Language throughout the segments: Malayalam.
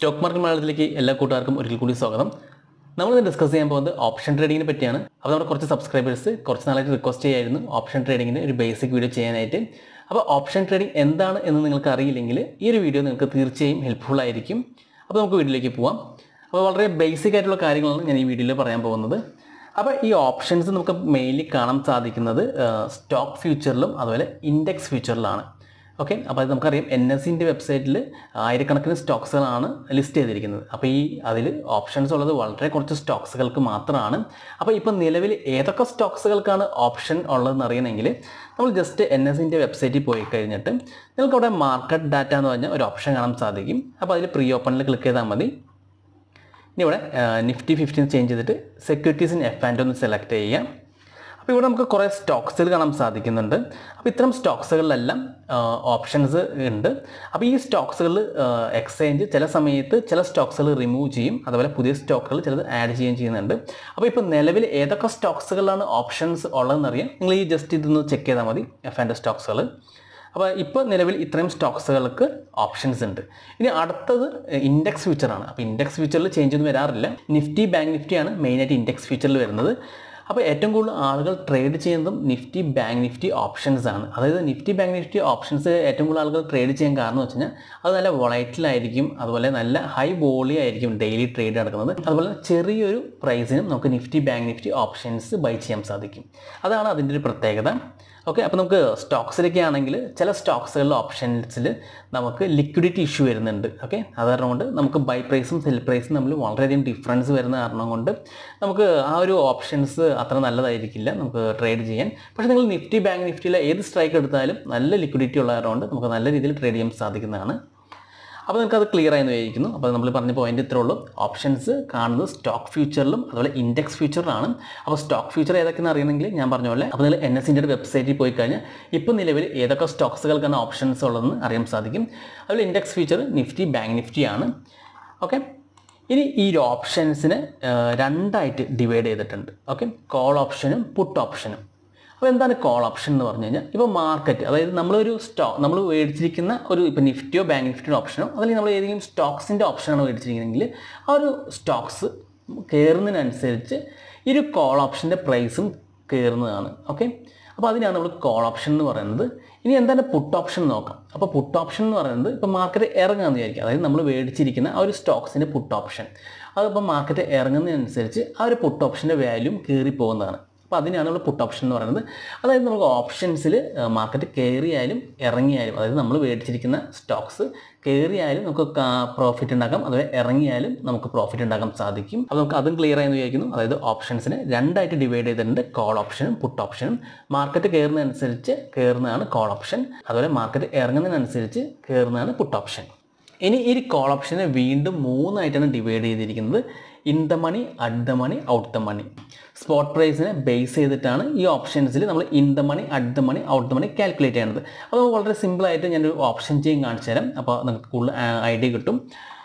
സ്റ്റോക്ക് മാർക്കറ്റ് മലയാളത്തിലേക്ക് എല്ലാ കൂട്ടുകാർക്കും ഒരിക്കൽ കൂടി സ്വാഗതം നമ്മളിന്ന് ഡിസ്കസ് ചെയ്യാൻ പോകുന്നത് ഓപ്ഷൻ ട്രേഡിങ്ങിനെ പറ്റിയാണ് അപ്പോൾ നമ്മുടെ കുറച്ച് സബ്സ്ക്രൈബേഴ്സ് കുറച്ച് നാളായിട്ട് റിക്വസ്റ്റ് ചെയ്യായിരുന്നു ഓപ്ഷൻ ട്രേഡിങ്ങിന് ഒരു ബേസിക് വീഡിയോ ചെയ്യാനായിട്ട് അപ്പോൾ ഓപ്ഷൻ ട്രേഡിംഗ് എന്താണ് എന്ന് നിങ്ങൾക്ക് അറിയില്ലെങ്കിൽ ഈ ഒരു വീഡിയോ നിങ്ങൾക്ക് തീർച്ചയായും ഹെൽപ്ഫുൾ ആയിരിക്കും അപ്പോൾ നമുക്ക് വീഡിയോയിലേക്ക് പോവാം അപ്പോൾ വളരെ ബേസിക് ആയിട്ടുള്ള കാര്യങ്ങളാണ് ഞാൻ ഈ വീഡിയോയിൽ പറയാൻ പോകുന്നത് അപ്പോൾ ഈ ഓപ്ഷൻസ് നമുക്ക് മെയിൻലി കാണാൻ സാധിക്കുന്നത് സ്റ്റോക്ക് ഫ്യൂച്ചറിലും അതുപോലെ ഇൻഡെക്സ് ഫ്യൂച്ചറിലാണ് ഓക്കെ അപ്പോൾ അത് നമുക്കറിയാം എൻ എസ് സിൻ്റെ വെബ്സൈറ്റിൽ ആയിരക്കണക്കിന് സ്റ്റോക്സുകളാണ് ലിസ്റ്റ് ചെയ്തിരിക്കുന്നത് അപ്പോൾ ഈ അതിൽ ഓപ്ഷൻസ് ഉള്ളത് വളരെ കുറച്ച് സ്റ്റോക്സുകൾക്ക് മാത്രമാണ് അപ്പോൾ ഇപ്പോൾ നിലവിൽ ഏതൊക്കെ സ്റ്റോക്സുകൾക്കാണ് ഓപ്ഷൻ ഉള്ളതെന്ന് അറിയണമെങ്കിൽ നമ്മൾ ജസ്റ്റ് എൻ എസ് സിൻ്റെ വെബ്സൈറ്റിൽ പോയി കഴിഞ്ഞിട്ട് നിങ്ങൾക്ക് അവിടെ മാർക്കറ്റ് ഡാറ്റ എന്ന് പറഞ്ഞ ഒരു ഓപ്ഷൻ കാണാൻ സാധിക്കും അപ്പോൾ അതിൽ പ്രീ ഓപ്പണിൽ ക്ലിക്ക് ചെയ്താൽ മതി ഇനി ഇവിടെ നിഫ്റ്റി ഫിഫ്റ്റീൻ ചേഞ്ച് ചെയ്തിട്ട് സെക്യൂരിറ്റീസിന് എഫ് ആൻഡ് ഒന്ന് സെലക്ട് ചെയ്യാം അപ്പോൾ ഇവിടെ നമുക്ക് കുറേ സ്റ്റോക്സുകൾ കാണാൻ സാധിക്കുന്നുണ്ട് അപ്പോൾ ഇത്തരം സ്റ്റോക്സുകളിലെല്ലാം ഓപ്ഷൻസ് ഉണ്ട് അപ്പോൾ ഈ സ്റ്റോക്സുകൾ എക്സ്ചേഞ്ച് ചില സമയത്ത് ചില സ്റ്റോക്സുകൾ റിമൂവ് ചെയ്യും അതുപോലെ പുതിയ സ്റ്റോക്കുകൾ ചിലത് ആഡ് ചെയ്യുകയും ചെയ്യുന്നുണ്ട് അപ്പോൾ ഇപ്പോൾ നിലവിൽ ഏതൊക്കെ സ്റ്റോക്സുകളിലാണ് ഓപ്ഷൻസ് ഉള്ളതെന്ന് അറിയാം നിങ്ങൾ ഈ ജസ്റ്റ് ഇതൊന്ന് ചെക്ക് ചെയ്താൽ മതി എഫ് ആൻഡ് സ്റ്റോക്സുകൾ അപ്പോൾ ഇപ്പോൾ നിലവിൽ ഇത്രയും സ്റ്റോക്സുകൾക്ക് ഓപ്ഷൻസ് ഉണ്ട് ഇനി അടുത്തത് ഇൻഡെക്സ് ഫ്യൂച്ചറാണ് അപ്പോൾ ഇൻഡെക്സ് ഫ്യൂച്ചറിൽ ചേഞ്ച് ഒന്നും വരാറില്ല നിഫ്റ്റി ബാങ്ക് നിഫ്റ്റിയാണ് മെയിനായിട്ട് ഇൻഡെക്സ് ഫ്യൂച്ചറിൽ വരുന്നത് അപ്പോൾ ഏറ്റവും കൂടുതൽ ആളുകൾ ട്രേഡ് ചെയ്യുന്നതും നിഫ്റ്റി ബാങ്ക് നിഫ്റ്റി ഓപ്ഷൻസ് ആണ് അതായത് നിഫ്റ്റി ബാങ്ക് നിഫ്റ്റി ഓപ്ഷൻസ് ഏറ്റവും കൂടുതൽ ആളുകൾ ട്രേഡ് ചെയ്യാൻ കാരണം എന്ന് വെച്ച് കഴിഞ്ഞാൽ അത് നല്ല വൊളൈറ്റിലായിരിക്കും അതുപോലെ നല്ല ഹൈ വോളി ആയിരിക്കും ഡെയിലി ട്രേഡ് നടക്കുന്നത് അതുപോലെ ചെറിയൊരു പ്രൈസിനും നമുക്ക് Nifty Bank Nifty options buy ചെയ്യാൻ സാധിക്കും അതാണ് അതിൻ്റെ ഒരു പ്രത്യേകത ഓക്കെ അപ്പോൾ നമുക്ക് സ്റ്റോക്സിലൊക്കെ ആണെങ്കിൽ ചില സ്റ്റോക്സുകളിലെ ഓപ്ഷൻസിൽ നമുക്ക് ലിക്വിഡിറ്റി ഇഷ്യൂ വരുന്നുണ്ട് ഓക്കെ അത് കാരണം കൊണ്ട് നമുക്ക് ബൈ പ്രൈസും സെൽ പ്രൈസും തമ്മിൽ വളരെയധികം ഡിഫറൻസ് വരുന്ന കാരണം കൊണ്ട് നമുക്ക് ആ ഒരു ഓപ്ഷൻസ് അത്ര നല്ലതായിരിക്കില്ല നമുക്ക് ട്രേഡ് ചെയ്യാൻ പക്ഷേ നിങ്ങൾ നിഫ്റ്റി ബാങ്ക് നിഫ്റ്റിയിലെ ഏത് സ്ട്രൈക്ക് എടുത്താലും നല്ല ലിക്വിഡിറ്റി ഉള്ളതുകൊണ്ട് നമുക്ക് നല്ല രീതിയിൽ ട്രേഡ് ചെയ്യാൻ സാധിക്കുന്നതാണ് അപ്പോൾ നിങ്ങൾക്ക് അത് ക്ലിയർ ആയെന്ന് വിചാരിക്കുന്നു അപ്പോൾ നമ്മൾ പറഞ്ഞ പോയിന്റ് ഇത്രേ ഉള്ളൂ ഓപ്ഷൻസ് കാണുന്നത് സ്റ്റോക്ക് ഫ്യൂച്ചറിലും അതുപോലെ ഇൻഡെക്സ് ഫ്യൂച്ചറിലാണ് അപ്പോൾ സ്റ്റോക്ക് ഫ്യൂച്ചർ ഏതൊക്കെയെന്ന് അറിയണമെങ്കിൽ ഞാൻ പറഞ്ഞ പോലെ അപ്പോൾ നിങ്ങൾ എൻ എസ് സിൻ്റെ വെബ്സൈറ്റിൽ പോയി കഴിഞ്ഞാൽ ഇപ്പോൾ നിലവിൽ ഏതൊക്കെ സ്റ്റോക്സുകൾക്കാണ് ഓപ്ഷൻസ് ഉള്ളതെന്ന് അറിയാൻ സാധിക്കും അതുപോലെ ഇൻഡെക്സ് ഫ്യൂച്ചർ നിഫ്റ്റി ബാങ്ക് നിഫ്റ്റിയാണ് ഓക്കെ ഇനി ഈ ഒരു ഓപ്ഷൻസിനെ രണ്ടായിട്ട് ഡിവൈഡ് ചെയ്തിട്ടുണ്ട് ഓക്കെ കോൾ ഓപ്ഷനും പുട്ട് ഓപ്ഷനും അപ്പോൾ എന്താണ് കോൾ ഓപ്ഷൻ എന്ന് പറഞ്ഞു കഴിഞ്ഞാൽ ഇപ്പോൾ മാർക്കറ്റ് അതായത് നമ്മളൊരു സ്റ്റോ നമ്മൾ മേടിച്ചിരിക്കുന്ന ഒരു ഇപ്പോൾ നിഫ്റ്റിയോ ബാങ്ക് നിഫ്റ്റിയോ ഓപ്ഷനോ അല്ലെങ്കിൽ നമ്മൾ ഏതെങ്കിലും സ്റ്റോക്സിൻ്റെ ഓപ്ഷനാണ് മേടിച്ചിരിക്കുന്നതെങ്കിൽ ആ ഒരു സ്റ്റോക്സ് കയറുന്നതിനനുസരിച്ച് ഈ ഒരു കോൾ ഓപ്ഷൻ്റെ പ്രൈസും കയറുന്നതാണ് ഓക്കെ അപ്പോൾ അതിനാണ് നമ്മൾ കോൾ ഓപ്ഷൻ എന്ന് പറയുന്നത് ഇനി എന്താണ് പുട്ട് ഓപ്ഷൻ നോക്കാം അപ്പോൾ പുട്ട് ഓപ്ഷൻ എന്ന് പറയുന്നത് ഇപ്പോൾ മാർക്കറ്റ് ഇറങ്ങാമെന്ന് വിചാരിക്കുക അതായത് നമ്മൾ മേടിച്ചിരിക്കുന്ന ആ ഒരു സ്റ്റോക്സിൻ്റെ പുട്ട് ഓപ്ഷൻ അതിപ്പോൾ മാർക്കറ്റ് ഇറങ്ങുന്നതിനനുസരിച്ച് ആ ഒരു പുട്ട് ഓപ്ഷൻ്റെ വാല്യൂം കയറി പോകുന്നതാണ് അപ്പോൾ അതിനാണ് നമ്മൾ പുട്ട് ഓപ്ഷൻ എന്ന് പറയുന്നത് അതായത് നമുക്ക് ഓപ്ഷൻസിൽ മാർക്കറ്റ് കയറിയാലും ഇറങ്ങിയാലും അതായത് നമ്മൾ മേടിച്ചിരിക്കുന്ന സ്റ്റോക്സ് കയറിയാലും നമുക്ക് പ്രോഫിറ്റ് ഉണ്ടാക്കാം അതുപോലെ ഇറങ്ങിയാലും നമുക്ക് പ്രോഫിറ്റ് ഉണ്ടാക്കാൻ സാധിക്കും അപ്പോൾ നമുക്ക് അതും ക്ലിയർ ആയെന്ന് വിചാരിക്കുന്നു അതായത് ഓപ്ഷൻസിനെ രണ്ടായിട്ട് ഡിവൈഡ് ചെയ്തിട്ടുണ്ട് കോൾ ഓപ്ഷനും പുട്ട് ഓപ്ഷനും മാർക്കറ്റ് കയറുന്നതനുസരിച്ച് കയറുന്നതാണ് കോൾ ഓപ്ഷൻ അതുപോലെ മാർക്കറ്റ് ഇറങ്ങുന്നതിനനുസരിച്ച് കയറുന്നതാണ് പുട്ട് ഓപ്ഷൻ ഇനി ഈ കോൾ ഓപ്ഷനെ വീണ്ടും മൂന്നായിട്ടാണ് ഡിവൈഡ് ചെയ്തിരിക്കുന്നത് in the money at the money out the money spot പ്രൈസിനെ ബേസ് ചെയ്തിട്ടാണ് ഈ ഓപ്ഷൻസിൽ നമ്മൾ in the money at the money out the money calculate ചെയ്യേണ്ടത് അപ്പോൾ വളരെ സിമ്പിളായിട്ട് ഞാനൊരു ഓപ്ഷൻ ചെയിൻ കാണിച്ചു തരാം അപ്പോൾ നിങ്ങൾക്ക് കൂടുതൽ ഐഡിയ കിട്ടും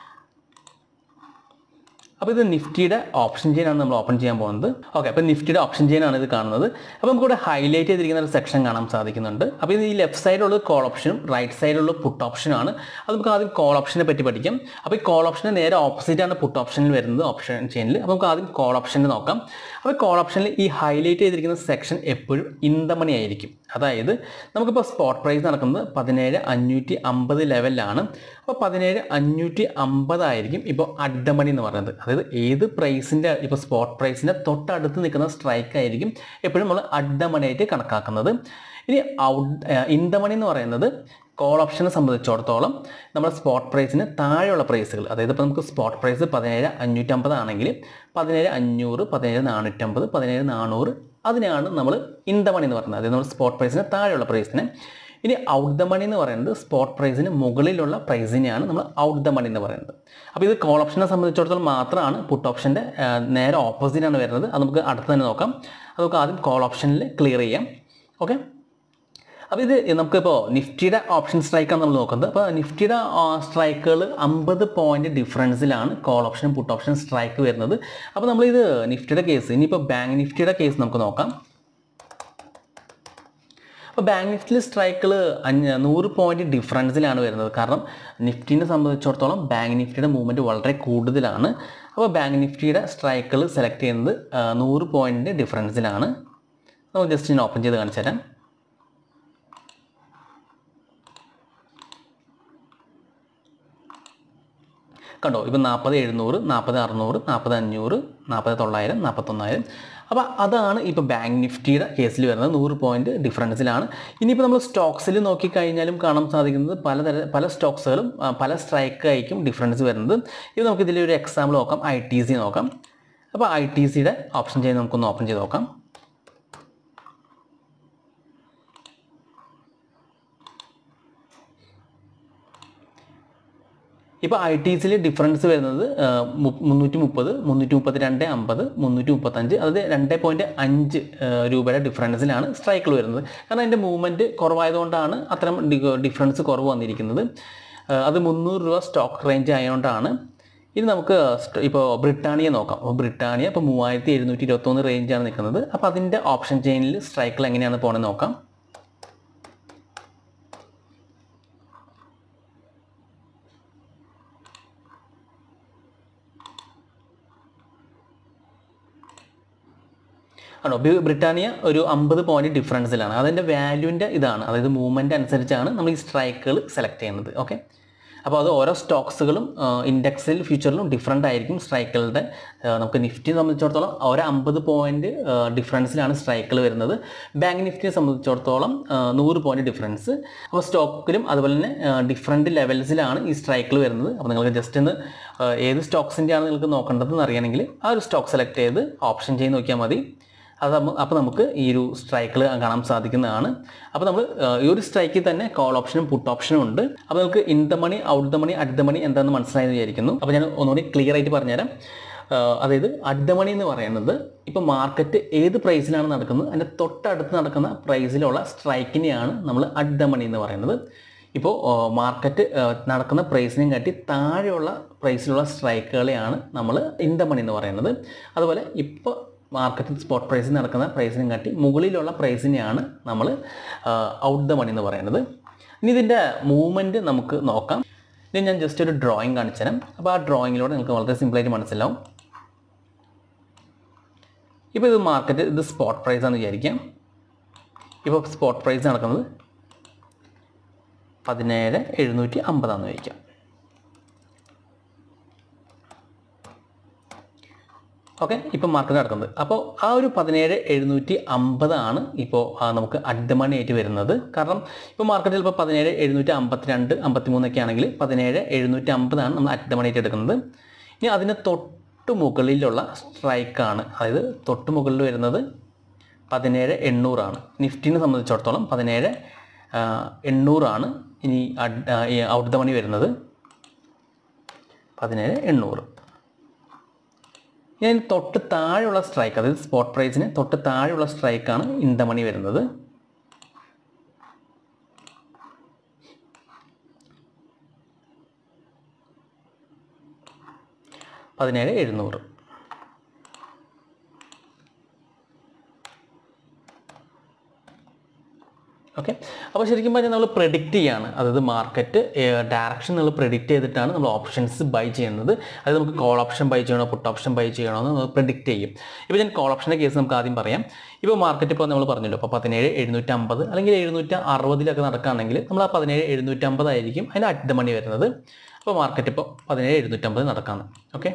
അപ്പോൾ ഇത് നിഫ്റ്റിയുടെ ഓപ്ഷൻ ചെയിൻ ആണ് നമ്മൾ ഓപ്പൺ ചെയ്യാൻ പോകുന്നത് ഓക്കെ അപ്പോൾ നിഫ്റ്റിയുടെ ഓപ്ഷൻ ചെയിൻ ആണ് ഇത് കാണുന്നത് അപ്പോൾ നമുക്ക് ഇവിടെ ഹൈലൈറ്റ് ചെയ്തിരിക്കുന്ന ഒരു സെക്ഷൻ കാണാൻ സാധിക്കുന്നുണ്ട് അപ്പോൾ ഇത് ഈ ലെഫ്റ്റ് സൈഡിലുള്ളത് കോൾ ഓപ്ഷനും റൈറ്റ് സൈഡിലുള്ള പുട്ട് ഓപ്ഷനാണ് അത് നമുക്ക് ആദ്യം കോൾ ഓപ്ഷനെ പറ്റി പഠിക്കാം അപ്പോൾ ഈ കോൾ ഓപ്ഷന് നേരെ ഓപ്പോസിറ്റ് ആണ് പുട്ട് ഓപ്ഷനിൽ വരുന്നത് ഓപ്ഷൻ ചെയിനിൽ അപ്പോൾ നമുക്ക് ആദ്യം കോൾ ഓപ്ഷനിൽ നോക്കാം അപ്പോൾ കോൾ ഓപ്ഷനിൽ ഈ ഹൈലൈറ്റ് ചെയ്തിരിക്കുന്ന സെക്ഷൻ എപ്പോഴും ഇന്തമണി ആയിരിക്കും അതായത് നമുക്കിപ്പോൾ സ്പോട്ട് പ്രൈസ് നടക്കുന്നത് പതിനേഴ് അഞ്ഞൂറ്റി അമ്പത് ലെവലിലാണ് അപ്പോൾ പതിനേഴ് അഞ്ഞൂറ്റി അമ്പതായിരിക്കും ഇപ്പോൾ അഡ്ഡമണി എന്ന് പറയുന്നത് അതായത് ഏത് പ്രൈസിൻ്റെ ഇപ്പോൾ സ്പോട്ട് പ്രൈസിൻ്റെ തൊട്ടടുത്ത് നിൽക്കുന്ന സ്ട്രൈക്ക് ആയിരിക്കും എപ്പോഴും നമ്മൾ അഡ്ഡമണിയായിട്ട് കണക്കാക്കുന്നത് ഇനി ഔട്ട് ഇന്തമണി എന്ന് പറയുന്നത് കോൾ ഓപ്ഷനെ സംബന്ധിച്ചിടത്തോളം നമ്മുടെ സ്പോട്ട് പ്രൈസിന് താഴെയുള്ള പ്രൈസുകൾ അതായത് ഇപ്പോൾ നമുക്ക് സ്പോട്ട് പ്രൈസ് പതിനേഴ് അഞ്ഞൂറ്റമ്പത് ആണെങ്കിൽ പതിനേഴ് അഞ്ഞൂറ് പതിനേഴ് നാനൂറ്റമ്പത് പതിനേഴ് നാനൂറ് അതിനാണ് നമ്മൾ ഇൻ ദ മണി എന്ന് പറയുന്നത് അതായത് നമ്മൾ സ്പോട്ട് പ്രൈസിന് താഴെയുള്ള പ്രൈസിന് ഇനി ഔട്ട് ദ മണി എന്ന് പറയുന്നത് സ്പോട്ട് പ്രൈസിന് മുകളിലുള്ള പ്രൈസിനെയാണ് നമ്മൾ ഔട്ട് ദ മണി എന്ന് പറയുന്നത് അപ്പോൾ ഇത് കോൾ ഓപ്ഷനെ സംബന്ധിച്ചിടത്തോളം മാത്രമാണ് പുട്ട് ഓപ്ഷൻ്റെ നേരെ ഓപ്പോസിറ്റാണ് വരുന്നത് അത് നമുക്ക് അടുത്ത് തന്നെ നോക്കാം അത് നമുക്ക് ആദ്യം കോൾ ഓപ്ഷനിൽ ക്ലിയർ ചെയ്യാം ഓക്കെ അപ്പോൾ ഇത് നമുക്കിപ്പോൾ നിഫ്റ്റിയുടെ ഓപ്ഷൻ സ്ട്രൈക്കാണ് നമ്മൾ നോക്കുന്നത് അപ്പോൾ നിഫ്റ്റിയുടെ സ്ട്രൈക്കുകൾ അമ്പത് പോയിന്റ് ഡിഫറൻസിലാണ് കോൾ ഓപ്ഷനും പുട്ട് ഓപ്ഷൻ സ്ട്രൈക്ക് വരുന്നത് അപ്പോൾ നമ്മളിത് നിഫ്റ്റിയുടെ കേസ് ഇനിയിപ്പോൾ ബാങ്ക് നിഫ്റ്റിയുടെ കേസ് നമുക്ക് നോക്കാം അപ്പോൾ ബാങ്ക് നിഫ്റ്റിയിൽ സ്ട്രൈക്കുകൾ അഞ്ഞ് നൂറ് പോയിന്റ് ഡിഫറൻസിലാണ് വരുന്നത് കാരണം നിഫ്റ്റിനെ സംബന്ധിച്ചിടത്തോളം ബാങ്ക് നിഫ്റ്റിയുടെ മൂവ്മെൻറ്റ് വളരെ കൂടുതലാണ് അപ്പോൾ ബാങ്ക് നിഫ്റ്റിയുടെ സ്ട്രൈക്കുകൾ സെലക്ട് ചെയ്യുന്നത് ആ, നൂറ് പോയിൻറ്റ് ഡിഫറൻസിലാണ് നമുക്ക് ജസ്റ്റ് ഞാൻ ഓപ്പൺ ചെയ്ത് കാണിച്ചു തരാം കണ്ടോ ഇപ്പം നാൽപ്പത് എഴുന്നൂറ് നാൽപ്പത് അറുന്നൂറ് നാൽപ്പത് അഞ്ഞൂറ് നാൽപ്പത് തൊള്ളായിരം നാൽപ്പത്തൊന്നായിരം അപ്പോൾ അതാണ് ഇപ്പോൾ ബാങ്ക് നിഫ്റ്റിയുടെ കേസിൽ വരുന്നത് നൂറ് പോയിന്റ് ഡിഫറൻസിലാണ് ഇനിയിപ്പോൾ നമ്മൾ സ്റ്റോക്സിൽ നോക്കിക്കഴിഞ്ഞാലും കാണാൻ സാധിക്കുന്നത് പലതര പല സ്റ്റോക്സുകളും ആ, പല സ്ട്രൈക്ക് ആയിരിക്കും ഡിഫറൻസ് വരുന്നത് ഇത് നമുക്ക് ഇതിൽ ഒരു എക്സാമ്പിൾ നോക്കാം ഐ ടി സി നോക്കാം അപ്പോൾ ഐ ടി സിയുടെ ഓപ്ഷൻ ചെയ്ത് നമുക്കൊന്ന് ഓപ്പൺ ചെയ്ത് നോക്കാം ഇപ്പോൾ ഐ ടി സിയിൽ ഡിഫറൻസ് വരുന്നത് ആ, മു- മുന്നൂറ്റി മുപ്പത് മുന്നൂറ്റി മുപ്പത്തി രണ്ട് അമ്പത് മുന്നൂറ്റി മുപ്പത്തഞ്ച് അതായത് രണ്ട് പോയിൻറ്റ് അഞ്ച് ആ, രൂപയുടെ ഡിഫറൻസിലാണ് സ്ട്രൈക്കിൾ വരുന്നത് കാരണം അതിൻ്റെ മൂവ്മെൻറ്റ് കുറവായതുകൊണ്ടാണ് അത്തരം ഡി- ഡിഫറൻസ് കുറവ് വന്നിരിക്കുന്നത് ആ, അത് മുന്നൂറ് രൂപ സ്റ്റോക്ക് റേഞ്ച് ആയതുകൊണ്ടാണ് ഇനി നമുക്ക് സ്റ്റ്- ഇപ്പോൾ ബ്രിട്ടാനിയ നോക്കാം അപ്പോൾ ബ്രിട്ടാനിയ ഇപ്പോൾ മൂവായിരത്തി എഴുന്നൂറ്റി ഇരുപത്തൊന്ന് റേഞ്ചാണ് നിൽക്കുന്നത് അപ്പോൾ അതിൻ്റെ ഓപ്ഷൻ ചെയിനിൽ സ്ട്രൈക്കിൾ എങ്ങനെയാണ് പോകണമെന്ന് നോക്കാം ആണോ ബി- ബ്രിട്ടാനിയ ഒരു അമ്പത് പോയിന്റ് ഡിഫറൻസിലാണ് അതിൻ്റെ വാല്യൂവിൻ്റെ ഇതാണ് അതായത് മൂവ്മെൻറ്റ് അനുസരിച്ചാണ് നമ്മൾ ഈ സ്ട്രൈക്കുകൾ സെലക്ട് ചെയ്യുന്നത് ഓക്കെ അപ്പോൾ അത് ഓരോ സ്റ്റോക്സുകളും ഇൻഡെക്സിൽ ഫ്യൂച്ചറിലും ഡിഫറെൻ്റ് ആയിരിക്കും സ്ട്രൈക്കുകളുടെ നമുക്ക് നിഫ്റ്റിയെ സംബന്ധിച്ചിടത്തോളം ഓരോ അമ്പത് പോയിന്റ് ഡിഫറൻസിലാണ് സ്ട്രൈക്കുകൾ വരുന്നത് ബാങ്ക് നിഫ്റ്റിയെ സംബന്ധിച്ചിടത്തോളം ആ, നൂറ് പോയിന്റ് ഡിഫറൻസ് അപ്പോൾ സ്റ്റോക്കിലും അതുപോലെ തന്നെ ഡിഫറെൻറ്റ് ലെവൽസിലാണ് ഈ സ്ട്രൈക്കുകൾ വരുന്നത് അപ്പോൾ നിങ്ങൾക്ക് ജസ്റ്റ് ഒന്ന് ആ, ഏത് സ്റ്റോക്സിൻ്റെയാണ് നിങ്ങൾക്ക് നോക്കേണ്ടതെന്ന് അറിയണമെങ്കിൽ ആ ഒരു സ്റ്റോക്ക് സെലക്ട് ചെയ്ത് ഓപ്ഷൻ ചെയ്ത് നോക്കിയാൽ മതി അത് അപ്പോൾ നമുക്ക് ഈ ഒരു സ്ട്രൈക്കിൽ കാണാൻ സാധിക്കുന്നതാണ് അപ്പോൾ നമ്മൾ ഈ ഒരു സ്ട്രൈക്കിൽ തന്നെ കോൾ ഓപ്ഷനും പുട്ട് ഓപ്ഷനും ഉണ്ട് അപ്പോൾ നമുക്ക് in the money out the money at the money എന്താണെന്ന് മനസ്സിലായെന്ന് വിചാരിക്കുന്നു അപ്പോൾ ഞാൻ ഒന്നുകൂടി ക്ലിയർ ആയിട്ട് പറഞ്ഞുതരാം ആ, അതായത് അറ്റ് ദ മണി എന്ന് പറയുന്നത് ഇപ്പോൾ മാർക്കറ്റ് ഏത് പ്രൈസിലാണ് നടക്കുന്നത് അതിൻ്റെ തൊട്ടടുത്ത് നടക്കുന്ന പ്രൈസിലുള്ള സ്ട്രൈക്കിനെയാണ് നമ്മൾ അറ്റ് ദ മണി എന്ന് പറയുന്നത് ഇപ്പോൾ മാർക്കറ്റ് നടക്കുന്ന പ്രൈസിനെയും കാട്ടി താഴെയുള്ള പ്രൈസിലുള്ള സ്ട്രൈക്കുകളെയാണ് നമ്മൾ ഇൻ ദ മണി എന്ന് പറയുന്നത് അതുപോലെ ഇപ്പോൾ മാർക്കറ്റിൽ സ്പോട്ട് പ്രൈസിൽ നടക്കുന്ന പ്രൈസിനും കാട്ടി മുകളിലുള്ള പ്രൈസിനെയാണ് നമ്മൾ ഔട്ട് ദ മണി എന്ന് പറയുന്നത് ഇനി ഇതിൻ്റെ മൂവ്മെൻറ്റ് നമുക്ക് നോക്കാം ഇനി ഞാൻ ജസ്റ്റ് ഒരു ഡ്രോയിങ് കാണിച്ചു തരാം അപ്പോൾ ആ ഡ്രോയിങ്ങിലൂടെ നിങ്ങൾക്ക് വളരെ സിമ്പിളായിട്ട് മനസ്സിലാവും ഇപ്പോൾ ഇത് മാർക്കറ്റ് ഇത് സ്പോട്ട് പ്രൈസ് ആണെന്ന് വിചാരിക്കാം ഇപ്പോൾ സ്പോട്ട് പ്രൈസ് നടക്കുന്നത് പതിനേഴ് എഴുന്നൂറ്റി അമ്പതാണെന്ന് വിചാരിക്കാം ഓക്കെ ഇപ്പം മാർക്കറ്റ് നടക്കുന്നത് അപ്പോൾ ആ ഒരു പതിനേഴ് എഴുന്നൂറ്റി അമ്പതാണ് ഇപ്പോൾ ആ, നമുക്ക് അഡ്ഡമണി ആയിട്ട് വരുന്നത് കാരണം ഇപ്പോൾ മാർക്കറ്റിൽ ഇപ്പോൾ പതിനേഴ് എഴുന്നൂറ്റി അമ്പത്തിരണ്ട് അമ്പത്തിമൂന്നൊക്കെ ആണെങ്കിൽ പതിനേഴ് എഴുന്നൂറ്റി അമ്പതാണ് നമ്മൾ അഡ്ഡമണി ആയിട്ട് എടുക്കുന്നത് ഇനി അതിന് തൊട്ട് മുകളിലുള്ള സ്ട്രൈക്കാണ് അതായത് തൊട്ട് മുകളിൽ വരുന്നത് പതിനേഴ് എണ്ണൂറാണ് നിഫ്റ്റിനെ സംബന്ധിച്ചിടത്തോളം പതിനേഴ് ആ, എണ്ണൂറാണ് ഇനി ഔട്ട് ദ മണി വരുന്നത് പതിനേഴ് എണ്ണൂറ് ഞാൻ തൊട്ട് താഴെയുള്ള സ്ട്രൈക്ക് അതായത് സ്പോട്ട് പ്രൈസിന് തൊട്ട് താഴെയുള്ള സ്ട്രൈക്കാണ് ഇൻ ദ മണി വരുന്നത് പതിനേഴ് എഴുന്നൂറ് ഓക്കെ അപ്പോൾ ശരിക്കും പറഞ്ഞാൽ നമ്മൾ പ്രെഡിക്റ്റ് ചെയ്യാണ് അതായത് മാർക്കറ്റ് ഡയറക്ഷൻ നമ്മൾ പ്രെഡിക്റ്റ് ചെയ്തിട്ടാണ് നമ്മൾ ഓപ്ഷൻസ് ബൈ ചെയ്യുന്നത് അതായത് നമുക്ക് കോൾ ഓപ്ഷൻ ബൈ ചെയ്യണോ പുട്ട് ഓപ്ഷൻ ബൈ ചെയ്യണോ എന്ന് നമ്മൾ പ്രെഡിക്റ്റ് ചെയ്യും ഇപ്പോൾ ഞാൻ കോൾ ഓപ്ഷൻ്റെ കേസ് നമുക്ക് ആദ്യം പറയാം ഇപ്പോൾ മാർക്കറ്റ് ഇപ്പോൾ നമ്മൾ പറഞ്ഞല്ലോ അപ്പോൾ പതിനേഴ് എഴുന്നൂറ്റമ്പത് അല്ലെങ്കിൽ എഴുന്നൂറ്റി അറുപതിലൊക്കെ നടക്കുകയാണെങ്കിൽ നമ്മൾ ആ പതിനേഴ് എഴുന്നൂറ്റമ്പതായിരിക്കും അതിന് അറ്റ് മണി വരുന്നത് അപ്പോൾ മാർക്കറ്റ് ഇപ്പോൾ പതിനേഴ് എഴുന്നൂറ്റമ്പത് നടക്കാണ് ഓക്കെ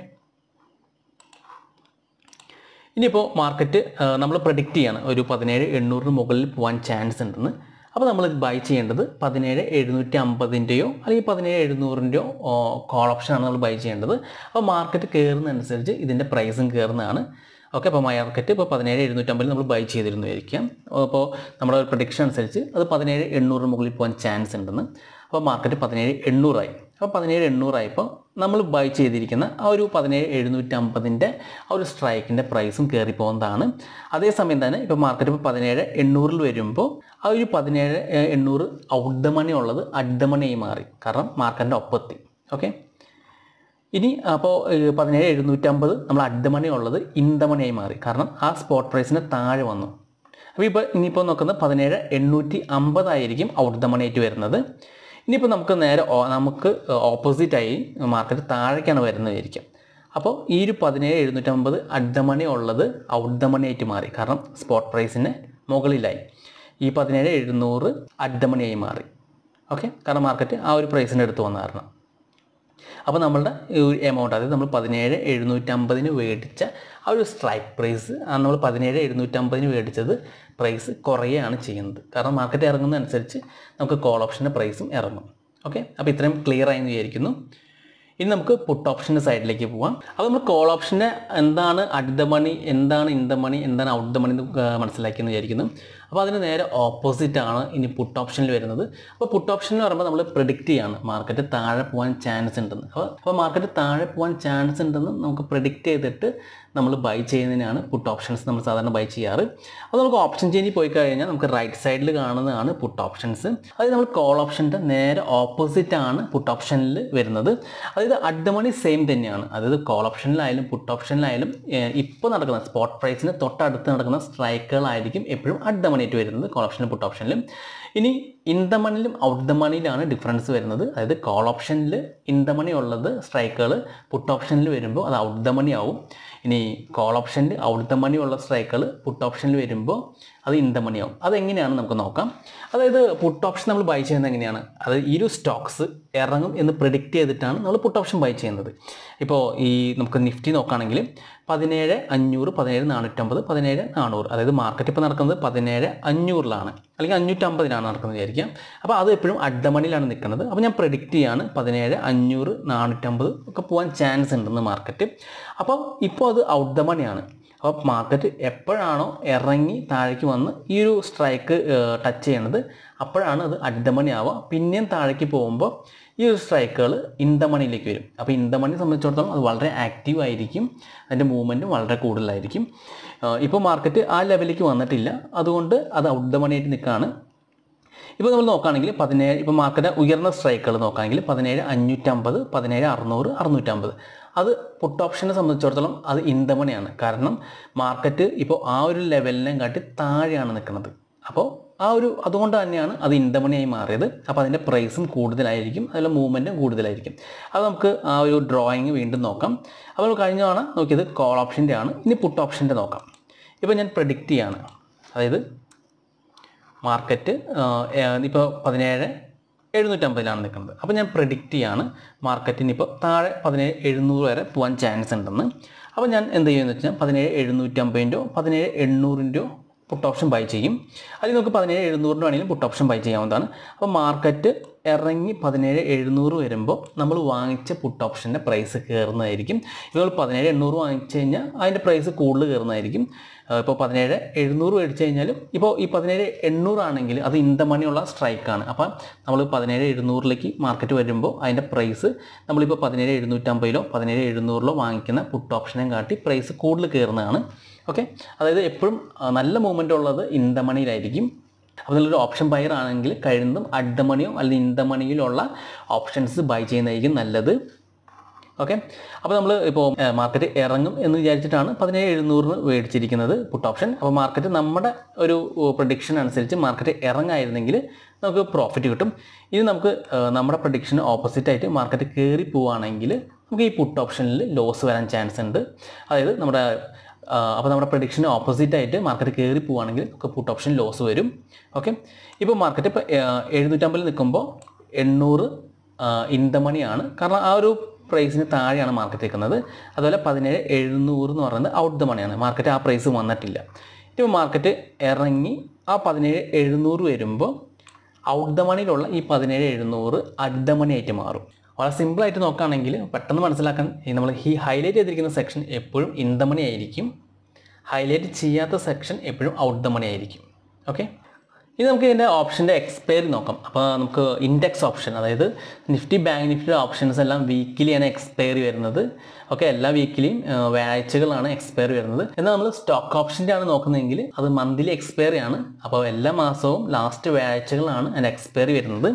ഇനിയിപ്പോൾ മാർക്കറ്റ് നമ്മൾ പ്രഡിക്റ്റ് ചെയ്യാണ് ഒരു പതിനേഴ് എണ്ണൂറിന് മുകളിൽ പോകാൻ ചാൻസ് ഉണ്ടെന്ന് അപ്പോൾ നമ്മൾ ബൈ ചെയ്യേണ്ടത് പതിനേഴ് എഴുന്നൂറ്റി അമ്പതിൻ്റെയോ അല്ലെങ്കിൽ പതിനേഴ് എഴുന്നൂറിൻ്റെയോ കോൾ ഓപ്ഷനാണ് നമ്മൾ ബൈ ചെയ്യേണ്ടത് അപ്പോൾ മാർക്കറ്റ് കയറുന്നതനുസരിച്ച് ഇതിൻ്റെ പ്രൈസും കയറുന്നതാണ് ഓക്കെ അപ്പോൾ മാർക്കറ്റ് ഇപ്പോൾ പതിനേഴ് എഴുന്നൂറ്റമ്പതിൽ നമ്മൾ ബൈ ചെയ്തിരുന്നു ആയിരിക്കാം അപ്പോൾ നമ്മുടെ ഒരു പ്രഡിക്ഷൻ അനുസരിച്ച് അത് പതിനേഴ് എണ്ണൂറിന് മുകളിൽ പോകാൻ ചാൻസ് ഉണ്ടെന്ന് അപ്പോൾ മാർക്കറ്റ് പതിനേഴ് എണ്ണൂറായി അപ്പോൾ പതിനേഴ് എണ്ണൂറായപ്പോൾ നമ്മൾ ബൈ ചെയ്തിരിക്കുന്ന ആ ഒരു പതിനേഴ് എഴുന്നൂറ്റമ്പതിൻ്റെ ആ ഒരു സ്ട്രൈക്കിൻ്റെ പ്രൈസും കയറി പോകുന്നതാണ് അതേസമയം തന്നെ ഇപ്പോൾ മാർക്കറ്റ് ഇപ്പോൾ പതിനേഴ് എണ്ണൂറിൽ വരുമ്പോൾ ആ ഒരു പതിനേഴ് ഏഹ്, എണ്ണൂറ് ഔട്ട് ദ മണി ഉള്ളത് അറ്റ് ദ മണിയായി മാറി കാരണം മാർക്കറ്റിൻ്റെ ഒപ്പത്തി ഓക്കെ ഇനി അപ്പോൾ ഏഹ്, പതിനേഴ് എഴുന്നൂറ്റമ്പത് നമ്മൾ അറ്റ് ദ മണി ഉള്ളത് ഇൻ ദ മണിയായി മാറി കാരണം ആ സ്പോട്ട് പ്രൈസിന് താഴെ വന്നു അപ്പോൾ ഇപ്പോൾ ഇനിയിപ്പോൾ നോക്കുന്നത് പതിനേഴ് എണ്ണൂറ്റി അമ്പതായിരിക്കും ഔട്ട് ദ മണി ആയിട്ട് വരുന്നത് ഇനിയിപ്പോൾ നമുക്ക് നേരെ ഓ- നമുക്ക് ഓപ്പോസിറ്റായി മാർക്കറ്റ് താഴേക്കാണ് വരുന്നത് വിചാരിക്കാം അപ്പോൾ ഈ ഒരു പതിനേഴ് എഴുന്നൂറ്റമ്പത് അറ്റ് ദ മണി ഉള്ളത് ഔട്ട് ദ മണി ആയിട്ട് മാറി കാരണം സ്പോട്ട് പ്രൈസിന് മുകളിലായി ഈ പതിനേഴ് എഴുന്നൂറ് അറ്റ് ദ മണിയായി മാറി ഓക്കെ കാരണം മാർക്കറ്റ് ആ ഒരു പ്രൈസിന് എടുത്ത് വന്ന കാരണം അപ്പോൾ നമ്മളുടെ ഈ ഒരു എമൗണ്ട് അതായത് നമ്മൾ പതിനേഴ് എഴുന്നൂറ്റമ്പതിന് മേടിച്ച ആ ഒരു സ്ട്രൈക്ക് പ്രൈസ് നമ്മൾ പതിനേഴ് എഴുന്നൂറ്റമ്പതിന് മേടിച്ചത് പ്രൈസ് കുറയുകയാണ് ചെയ്യുന്നത് കാരണം മാർക്കറ്റ് ഇറങ്ങുന്നതനുസരിച്ച് നമുക്ക് കോൾ ഓപ്ഷൻ്റെ പ്രൈസും ഇറങ്ങും ഓക്കെ അപ്പോൾ ഇത്രയും ക്ലിയർ ആയെന്ന് വിചാരിക്കുന്നു ഇനി നമുക്ക് പുട്ട് ഓപ്ഷൻ്റെ സൈഡിലേക്ക് പോവാം അപ്പോൾ നമ്മൾ കോൾ ഓപ്ഷൻ്റെ എന്താണ് അറ്റ് ദ മണി എന്താണ് ഇൻ ദ മണി എന്താണ് ഔട്ട് ദ മണി എന്ന് മനസ്സിലാക്കിയെന്ന് വിചാരിക്കുന്നു അപ്പോൾ അതിന് നേരെ ഓപ്പോസിറ്റ് ആണ് ഇനി പുട്ട് ഓപ്ഷനിൽ വരുന്നത് അപ്പോൾ പുട്ട് ഓപ്ഷൻ എന്ന് പറയുമ്പോൾ നമ്മൾ പ്രിഡിക്റ്റ് ചെയ്യാണ് മാർക്കറ്റ് താഴെ പോകാൻ ചാൻസ് ഉണ്ടെന്ന് അപ്പോൾ അപ്പോൾ മാർക്കറ്റ് താഴെ പോകാൻ ചാൻസ് ഉണ്ടെന്ന് നമുക്ക് പ്രിഡിക്റ്റ് ചെയ്തിട്ട് നമ്മൾ ബൈ ചെയ്യുന്നതിനാണ് പുട്ട് ഓപ്ഷൻസ് നമ്മൾ സാധാരണ ബൈ ചെയ്യാറ് അപ്പോൾ നമുക്ക് ഓപ്ഷൻ ചേഞ്ചിൽ പോയി കഴിഞ്ഞാൽ നമുക്ക് റൈറ്റ് സൈഡിൽ കാണുന്നതാണ് പുട്ട് ഓപ്ഷൻസ് അതായത് നമ്മൾ കോൾ ഓപ്ഷൻ്റെ നേരെ ഓപ്പോസിറ്റ് ആണ് പുട്ട് ഓപ്ഷനിൽ വരുന്നത് അതായത് അറ്റ് ദ മണി സെയിം തന്നെയാണ് അതായത് കോൾ ഓപ്ഷനിലായാലും പുട്ട് ഓപ്ഷനിലായാലും ഇപ്പോൾ നടക്കുന്ന സ്പോട്ട് പ്രൈസിന് തൊട്ടടുത്ത് നടക്കുന്ന സ്ട്രൈക്കുകളായിരിക്കും എപ്പോഴും അറ്റ് ദ മണി ആയിട്ട് വരുന്നത് കോൾ ഓപ്ഷനിലും പുട്ട് ഓപ്ഷനിലും ഇനി ഇൻ ദ മണിയിലും ഔട്ട് ദ മണിയിലാണ് ഡിഫറൻസ് വരുന്നത് അതായത് കോൾ ഓപ്ഷനിൽ ഇൻ ദ മണി ഉള്ളത് സ്ട്രൈക്കുകൾ പുട്ട് ഓപ്ഷനിൽ വരുമ്പോൾ അത് ഔട്ട് ദ മണി ആവും ഇനി കോൾ ഓപ്ഷനിൽ ഔട്ട് ദ മണി ഉള്ള സ്ട്രൈക്കുകൾ പുട്ട് ഓപ്ഷനിൽ വരുമ്പോൾ അത് ഇൻ ദ മണി ആവും അതെങ്ങനെയാണ് നമുക്ക് നോക്കാം അതായത് പുട്ട് ഓപ്ഷൻ നമ്മൾ ബൈ ചെയ്യുന്നത് എങ്ങനെയാണ് അതായത് ഈ ഒരു സ്റ്റോക്സ് ഇറങ്ങും എന്ന് പ്രിഡിക്റ്റ് ചെയ്തിട്ടാണ് നമ്മൾ പുട്ട് ഓപ്ഷൻ ബൈ ചെയ്യുന്നത് ഇപ്പോൾ ഈ നമുക്ക് നിഫ്റ്റി നോക്കുകയാണെങ്കിൽ പതിനേഴ് അഞ്ഞൂറ് പതിനേഴ് നാനൂറ്റമ്പത് പതിനേഴ് നാനൂറ് അതായത് മാർക്കറ്റ് ഇപ്പോൾ നടക്കുന്നത് പതിനേഴ് അഞ്ഞൂറിലാണ് അല്ലെങ്കിൽ അഞ്ഞൂറ്റമ്പതിലാണ് നടക്കുന്നത് വിചാരിക്കാം അപ്പോൾ അത് എപ്പോഴും അറ്റ് ദ മണിയിലാണ് നിൽക്കുന്നത് അപ്പോൾ ഞാൻ പ്രെഡിക്റ്റ് ചെയ്യാണ് പതിനേഴ് അഞ്ഞൂറ് നാനൂറ്റമ്പത് ഒക്കെ പോകാൻ ചാൻസ് ഉണ്ടെന്ന് മാർക്കറ്റ് അപ്പോൾ ഇപ്പോൾ അത് ഔട്ട് ദ മണിയാണ് അപ്പോൾ മാർക്കറ്റ് എപ്പോഴാണോ ഇറങ്ങി താഴേക്ക് വന്ന് ഈ ഒരു സ്ട്രൈക്ക് ടച്ച് ചെയ്യണത് അപ്പോഴാണ് അത് അറ്റ് ദ മണി ആവുക പിന്നെയും താഴേക്ക് പോകുമ്പോൾ ഈ ഒരു സ്ട്രൈക്കുകൾ ഇൻ ദ മണിയിലേക്ക് വരും അപ്പോൾ ഇൻ ദ മണി സംബന്ധിച്ചിടത്തോളം അത് വളരെ ആക്റ്റീവ് ആയിരിക്കും അതിൻ്റെ മൂവ്മെൻറ്റും വളരെ കൂടുതലായിരിക്കും ഇപ്പോൾ മാർക്കറ്റ് ആ ലെവലിലേക്ക് വന്നിട്ടില്ല അതുകൊണ്ട് അത് ഔട്ട് ദ മണി ആയിട്ട് നിൽക്കുകയാണ് ഇപ്പോൾ നമ്മൾ നോക്കുകയാണെങ്കിൽ പതിനേഴ് ഇപ്പോൾ മാർക്കറ്റ് ഉയർന്ന സ്ട്രൈക്കുകൾ നോക്കുകയാണെങ്കിൽ പതിനേഴ് അഞ്ഞൂറ്റമ്പത് പതിനേഴ് അറുന്നൂറ് അറുന്നൂറ്റമ്പത് അത് പുട്ട് ഓപ്ഷനെ സംബന്ധിച്ചിടത്തോളം അത് ഇന്തമണിയാണ് കാരണം മാർക്കറ്റ് ഇപ്പോൾ ആ ഒരു ലെവലിനെ കാട്ടി താഴെയാണ് നിൽക്കുന്നത് അപ്പോൾ ആ ഒരു അതുകൊണ്ട് തന്നെയാണ് അത് ഇന്തമണിയായി മാറിയത് അപ്പോൾ അതിൻ്റെ പ്രൈസും കൂടുതലായിരിക്കും അതിലെ മൂവ്മെൻറ്റും കൂടുതലായിരിക്കും അത് നമുക്ക് ആ ഒരു ഡ്രോയിങ് വീണ്ടും നോക്കാം അപ്പോൾ നമ്മൾ കഴിഞ്ഞ തവണ നോക്കിയത് കോൾ ഓപ്ഷൻ്റെ ആണ് ഇനി പുട്ട് ഓപ്ഷൻ്റെ നോക്കാം ഇപ്പോൾ ഞാൻ പ്രഡിക്റ്റ് ചെയ്യാണ് അതായത് മാർക്കറ്റ് ഇപ്പോൾ പതിനേഴ് എഴുന്നൂറ്റമ്പതിലാണ് നിൽക്കുന്നത് അപ്പോൾ ഞാൻ പ്രെഡിക്റ്റ് ചെയ്യാണ് മാർക്കറ്റിന് ഇപ്പോൾ താഴെ പതിനേഴ് എഴുന്നൂറ് വരെ പോകാൻ ചാൻസ് ഉണ്ടെന്ന് അപ്പോൾ ഞാൻ എന്ത് ചെയ്യുമെന്ന് വെച്ചാൽ പതിനേഴ് എഴുന്നൂറ്റമ്പതിൻ്റെയോ പതിനേഴ് എണ്ണൂറിൻ്റെയോ പുട്ട് ഓപ്ഷൻ ബൈ ചെയ്യും അല്ലെങ്കിൽ നമുക്ക് പതിനേഴ് എഴുന്നൂറിൻ്റെ വേണമെങ്കിലും പുട്ട് ഓപ്ഷൻ ബൈ ചെയ്യാവുന്നതാണ് അപ്പോൾ മാർക്കറ്റ് ഇറങ്ങി പതിനേഴ് എഴുന്നൂറ് വരുമ്പോൾ നമ്മൾ വാങ്ങിച്ച പുട്ട് ഓപ്ഷൻ്റെ പ്രൈസ് കയറുന്നതായിരിക്കും ഇപ്പോൾ പതിനേഴ് എണ്ണൂറ് വാങ്ങിച്ചു കഴിഞ്ഞാൽ അതിൻ്റെ പ്രൈസ് കൂടുതൽ കയറുന്നതായിരിക്കും ഇപ്പോൾ പതിനേഴ് എഴുന്നൂറ് മേടിച്ചു കഴിഞ്ഞാലും ഇപ്പോൾ ഈ പതിനേഴ് എണ്ണൂറാണെങ്കിൽ അത് ഇൻ ദ മണിയുള്ള സ്ട്രൈക്കാണ് അപ്പം നമ്മൾ പതിനേഴ് എഴുന്നൂറിലേക്ക് മാർക്കറ്റ് വരുമ്പോൾ അതിൻ്റെ പ്രൈസ് നമ്മളിപ്പോൾ പതിനേഴ് എഴുന്നൂറ്റമ്പതിലോ പതിനേഴ് എഴുന്നൂറിലോ വാങ്ങിക്കുന്ന പുട്ട് ഓപ്ഷനെ കാട്ടി പ്രൈസ് കൂടുതൽ കയറുന്നതാണ് ഓക്കെ അതായത് എപ്പോഴും ആ, നല്ല മൂവ്മെൻ്റ് ഉള്ളത് ഇൻ ദ മണിയിലായിരിക്കും അപ്പോൾ നിങ്ങളൊരു ഓപ്ഷൻ ബയർ ആണെങ്കിൽ കഴിയുന്നതും അറ്റ് ദ മണിയോ അല്ലെങ്കിൽ ഇൻ ദ മണിയിലുള്ള ഓപ്ഷൻസ് ബൈ ചെയ്യുന്നതായിരിക്കും നല്ലത് ഓക്കെ അപ്പോൾ നമ്മൾ ഇപ്പോൾ മാർക്കറ്റ് ഇറങ്ങും എന്ന് വിചാരിച്ചിട്ടാണ് പതിനേഴ് എഴുന്നൂറിന് മേടിച്ചിരിക്കുന്നത് പുട്ട് ഓപ്ഷൻ അപ്പോൾ മാർക്കറ്റ് നമ്മുടെ ഒരു പ്രഡിക്ഷൻ അനുസരിച്ച് മാർക്കറ്റ് ഇറങ്ങായിരുന്നെങ്കിൽ നമുക്ക് പ്രോഫിറ്റ് കിട്ടും ഇനി നമുക്ക് ആ, നമ്മുടെ പ്രഡിക്ഷന് ഓപ്പോസിറ്റ് ആയിട്ട് മാർക്കറ്റ് കയറി പോവുകയാണെങ്കിൽ നമുക്ക് ഈ പുട്ട് ഓപ്ഷനിൽ ലോസ് വരാൻ ചാൻസ് ഉണ്ട് അതായത് നമ്മുടെ അപ്പോൾ നമ്മുടെ പ്രഡിക്ഷന് ഓപ്പോസിറ്റ് ആയിട്ട് മാർക്കറ്റ് കയറി പോവുകയാണെങ്കിൽ നമുക്ക് പുട്ട് ഓപ്ഷൻ ലോസ് വരും ഓക്കെ ഇപ്പോൾ മാർക്കറ്റ് ഇപ്പോൾ എഴുന്നൂറ്റമ്പതിൽ നിൽക്കുമ്പോൾ എണ്ണൂറ് ഇൻ ദ മണിയാണ് കാരണം ആ ഒരു പ്രൈസിന് താഴെയാണ് മാർക്കറ്റ് നിൽക്കുന്നത് അതുപോലെ പതിനേഴ് എഴുന്നൂറ് എന്ന് പറയുന്നത് ഔട്ട് ദ മണിയാണ് മാർക്കറ്റ് ആ പ്രൈസ് വന്നിട്ടില്ല ഇപ്പോൾ മാർക്കറ്റ് ഇറങ്ങി ആ പതിനേഴ് എഴുന്നൂറ് വരുമ്പോൾ ഔട്ട് ദ മണിയിലുള്ള ഈ പതിനേഴ് എഴുന്നൂറ് അറ്റ് ദ മണി ആയിട്ട് മാറും വളരെ സിമ്പിളായിട്ട് നോക്കുകയാണെങ്കിൽ പെട്ടെന്ന് മനസ്സിലാക്കാൻ ഈ നമ്മൾ ഈ ഹൈലൈറ്റ് ചെയ്തിരിക്കുന്ന സെക്ഷൻ എപ്പോഴും ഇൻ ദ മണി ആയിരിക്കും ഹൈലൈറ്റ് ചെയ്യാത്ത സെക്ഷൻ എപ്പോഴും ഔട്ട് ദ മണി ആയിരിക്കും ഓക്കെ ഇനി നമുക്ക് ഇതിൻ്റെ ഓപ്ഷൻ്റെ എക്സ്പയറി നോക്കാം അപ്പോൾ നമുക്ക് ഇൻഡെക്സ് ഓപ്ഷൻ അതായത് നിഫ്റ്റി ബാങ്ക് നിഫ്റ്റിയുടെ ഓപ്ഷൻസ് എല്ലാം വീക്കിലിയാണ് എക്സ്പയറി വരുന്നത് ഓക്കെ എല്ലാ വീക്കിലിയും വ്യാഴ്ചകളാണ് എക്സ്പയറി വരുന്നത് എന്നാൽ നമ്മൾ സ്റ്റോക്ക് ഓപ്ഷൻ്റെ ആണ് നോക്കുന്നതെങ്കിൽ അത് മന്ത്ലി എക്സ്പയറി ആണ് അപ്പോൾ എല്ലാ മാസവും ലാസ്റ്റ് വ്യാഴ്ചകളാണ് അതിൻ്റെ എക്സ്പയറി വരുന്നത്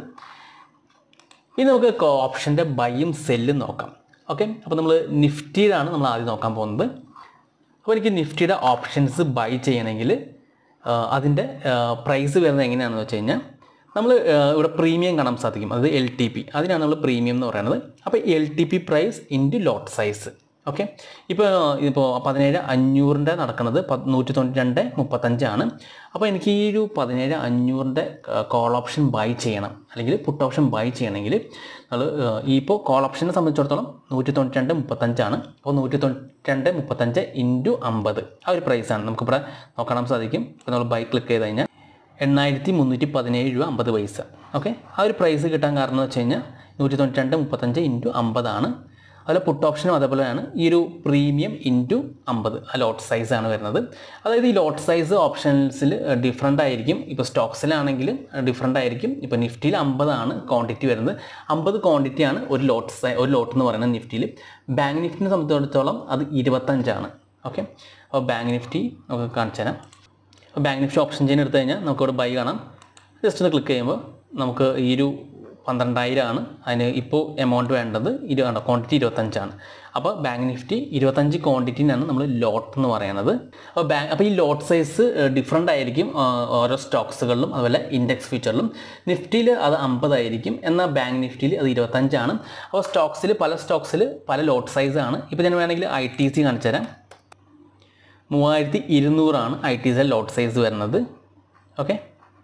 ഇനി നമുക്ക് ഓപ്ഷൻ്റെ ബൈയും സെല്ലും നോക്കാം ഓക്കെ അപ്പോൾ നമ്മൾ നിഫ്റ്റിയിലാണ് നമ്മൾ ആദ്യം നോക്കാൻ പോകുന്നത് അപ്പോൾ എനിക്ക് നിഫ്റ്റിയുടെ ഓപ്ഷൻസ് ബൈ ചെയ്യണമെങ്കിൽ അതിൻ്റെ പ്രൈസ് വരുന്നത് എങ്ങനെയാണെന്ന് വെച്ച് കഴിഞ്ഞാൽ നമ്മൾ ഇവിടെ പ്രീമിയം കാണാൻ സാധിക്കും അത് എൽ ടി പി അതിനാണ് നമ്മൾ പ്രീമിയം എന്ന് പറയുന്നത് അപ്പോൾ L T P price into lot size okay ഇപ്പോൾ ഇപ്പോൾ പതിനേഴ് അഞ്ഞൂറിൻ്റെ നടക്കുന്നത് പ- നൂറ്റി തൊണ്ണൂറ്റി രണ്ട് മുപ്പത്തഞ്ചാണ് അപ്പോൾ എനിക്ക് ഈ ഒരു പതിനേഴ് അഞ്ഞൂറിൻ്റെ കോൾ ഓപ്ഷൻ ബൈ ചെയ്യണം അല്ലെങ്കിൽ പുട്ട് ഓപ്ഷൻ ബൈ ചെയ്യണമെങ്കിൽ നമ്മൾ ഈ ഇപ്പോൾ കോൾ ഓപ്ഷനെ സംബന്ധിച്ചിടത്തോളം നൂറ്റി തൊണ്ണൂറ്റി രണ്ട് മുപ്പത്തഞ്ചാണ് അപ്പോൾ നൂറ്റി തൊണ്ണൂറ്റി രണ്ട് മുപ്പത്തഞ്ച് ഇൻറ്റു അമ്പത് ആ ഒരു പ്രൈസാണ് നമുക്കിവിടെ നോക്കാൻ സാധിക്കും ഇപ്പോൾ നമ്മൾ ബൈ ക്ലിക്ക് ചെയ്ത് കഴിഞ്ഞാൽ എണ്ണായിരത്തി മുന്നൂറ്റി പതിനേഴ് രൂപ അമ്പത് പൈസ ഓക്കെ ആ ഒരു പ്രൈസ് കിട്ടാൻ കാരണം എന്ന് വെച്ച് കഴിഞ്ഞാൽ നൂറ്റി തൊണ്ണൂറ്റി രണ്ട് മുപ്പത്തഞ്ച് ഇൻറ്റു അമ്പതാണ് അതുപോലെ പുട്ട് ഓപ്ഷനും അതേപോലെയാണ് ഈ ഒരു പ്രീമിയം ഇൻറ്റു അമ്പത് ആ ലോട്ട് സൈസാണ് വരുന്നത് അതായത് ഈ ലോട്ട് സൈസ് ഓപ്ഷൻസിൽ ഡിഫറെൻ്റ് ആയിരിക്കും ഇപ്പോൾ സ്റ്റോക്സിലാണെങ്കിലും ഡിഫറെൻ്റ് ആയിരിക്കും ഇപ്പോൾ നിഫ്റ്റിയിൽ അമ്പതാണ് ക്വാണ്ടിറ്റി വരുന്നത് അമ്പത് ക്വാണ്ടിറ്റിയാണ് ഒരു ലോട്ട് സൈ ഒരു ലോട്ട് എന്ന് പറയുന്നത് നിഫ്റ്റിയിൽ ബാങ്ക് നിഫ്റ്റിനെ സംബന്ധിച്ചിടത്തോളം അത് ഇരുപത്തഞ്ചാണ് ഓക്കെ അപ്പോൾ ബാങ്ക് നിഫ്റ്റി നമുക്ക് കാണിച്ചു തരാം അപ്പോൾ ബാങ്ക് നിഫ്റ്റി ഓപ്ഷൻ ചെയിൻ എടുത്തു കഴിഞ്ഞാൽ നമുക്കിവിടെ ബൈ കാണാം ജസ്റ്റ് ഒന്ന് ക്ലിക്ക് ചെയ്യുമ്പോൾ നമുക്ക് ഈ ഒരു പന്ത്രണ്ടായിരം ആണ് അതിന് ഇപ്പോൾ എമൗണ്ട് വേണ്ടത് ഇരു കണ്ടോ ക്വാണ്ടിറ്റി ഇരുപത്തഞ്ചാണ് അപ്പോൾ ബാങ്ക് നിഫ്റ്റി ഇരുപത്തഞ്ച് ക്വാണ്ടിറ്റിനാണ് നമ്മൾ ലോട്ട് എന്ന് പറയുന്നത് അപ്പോൾ ബാങ്ക് അപ്പോൾ ഈ ലോട്ട് സൈസ് ഡിഫറെൻ്റ് ആയിരിക്കും ആ, ഓരോ സ്റ്റോക്സുകളിലും അതുപോലെ ഇൻഡെക്സ് ഫ്യൂച്ചറിലും നിഫ്റ്റിയിൽ അത് അമ്പതായിരിക്കും എന്നാൽ ബാങ്ക് നിഫ്റ്റിയിൽ അത് ഇരുപത്തഞ്ചാണ് അപ്പോൾ സ്റ്റോക്സിൽ പല സ്റ്റോക്സിൽ പല ലോട്ട് സൈസാണ് ഇപ്പോൾ ഞാൻ വേണമെങ്കിൽ ഐ ടി സി കാണിച്ചു തരാം മൂവായിരത്തി ഇരുന്നൂറാണ് I T C lot size വരുന്നത് ഓക്കെ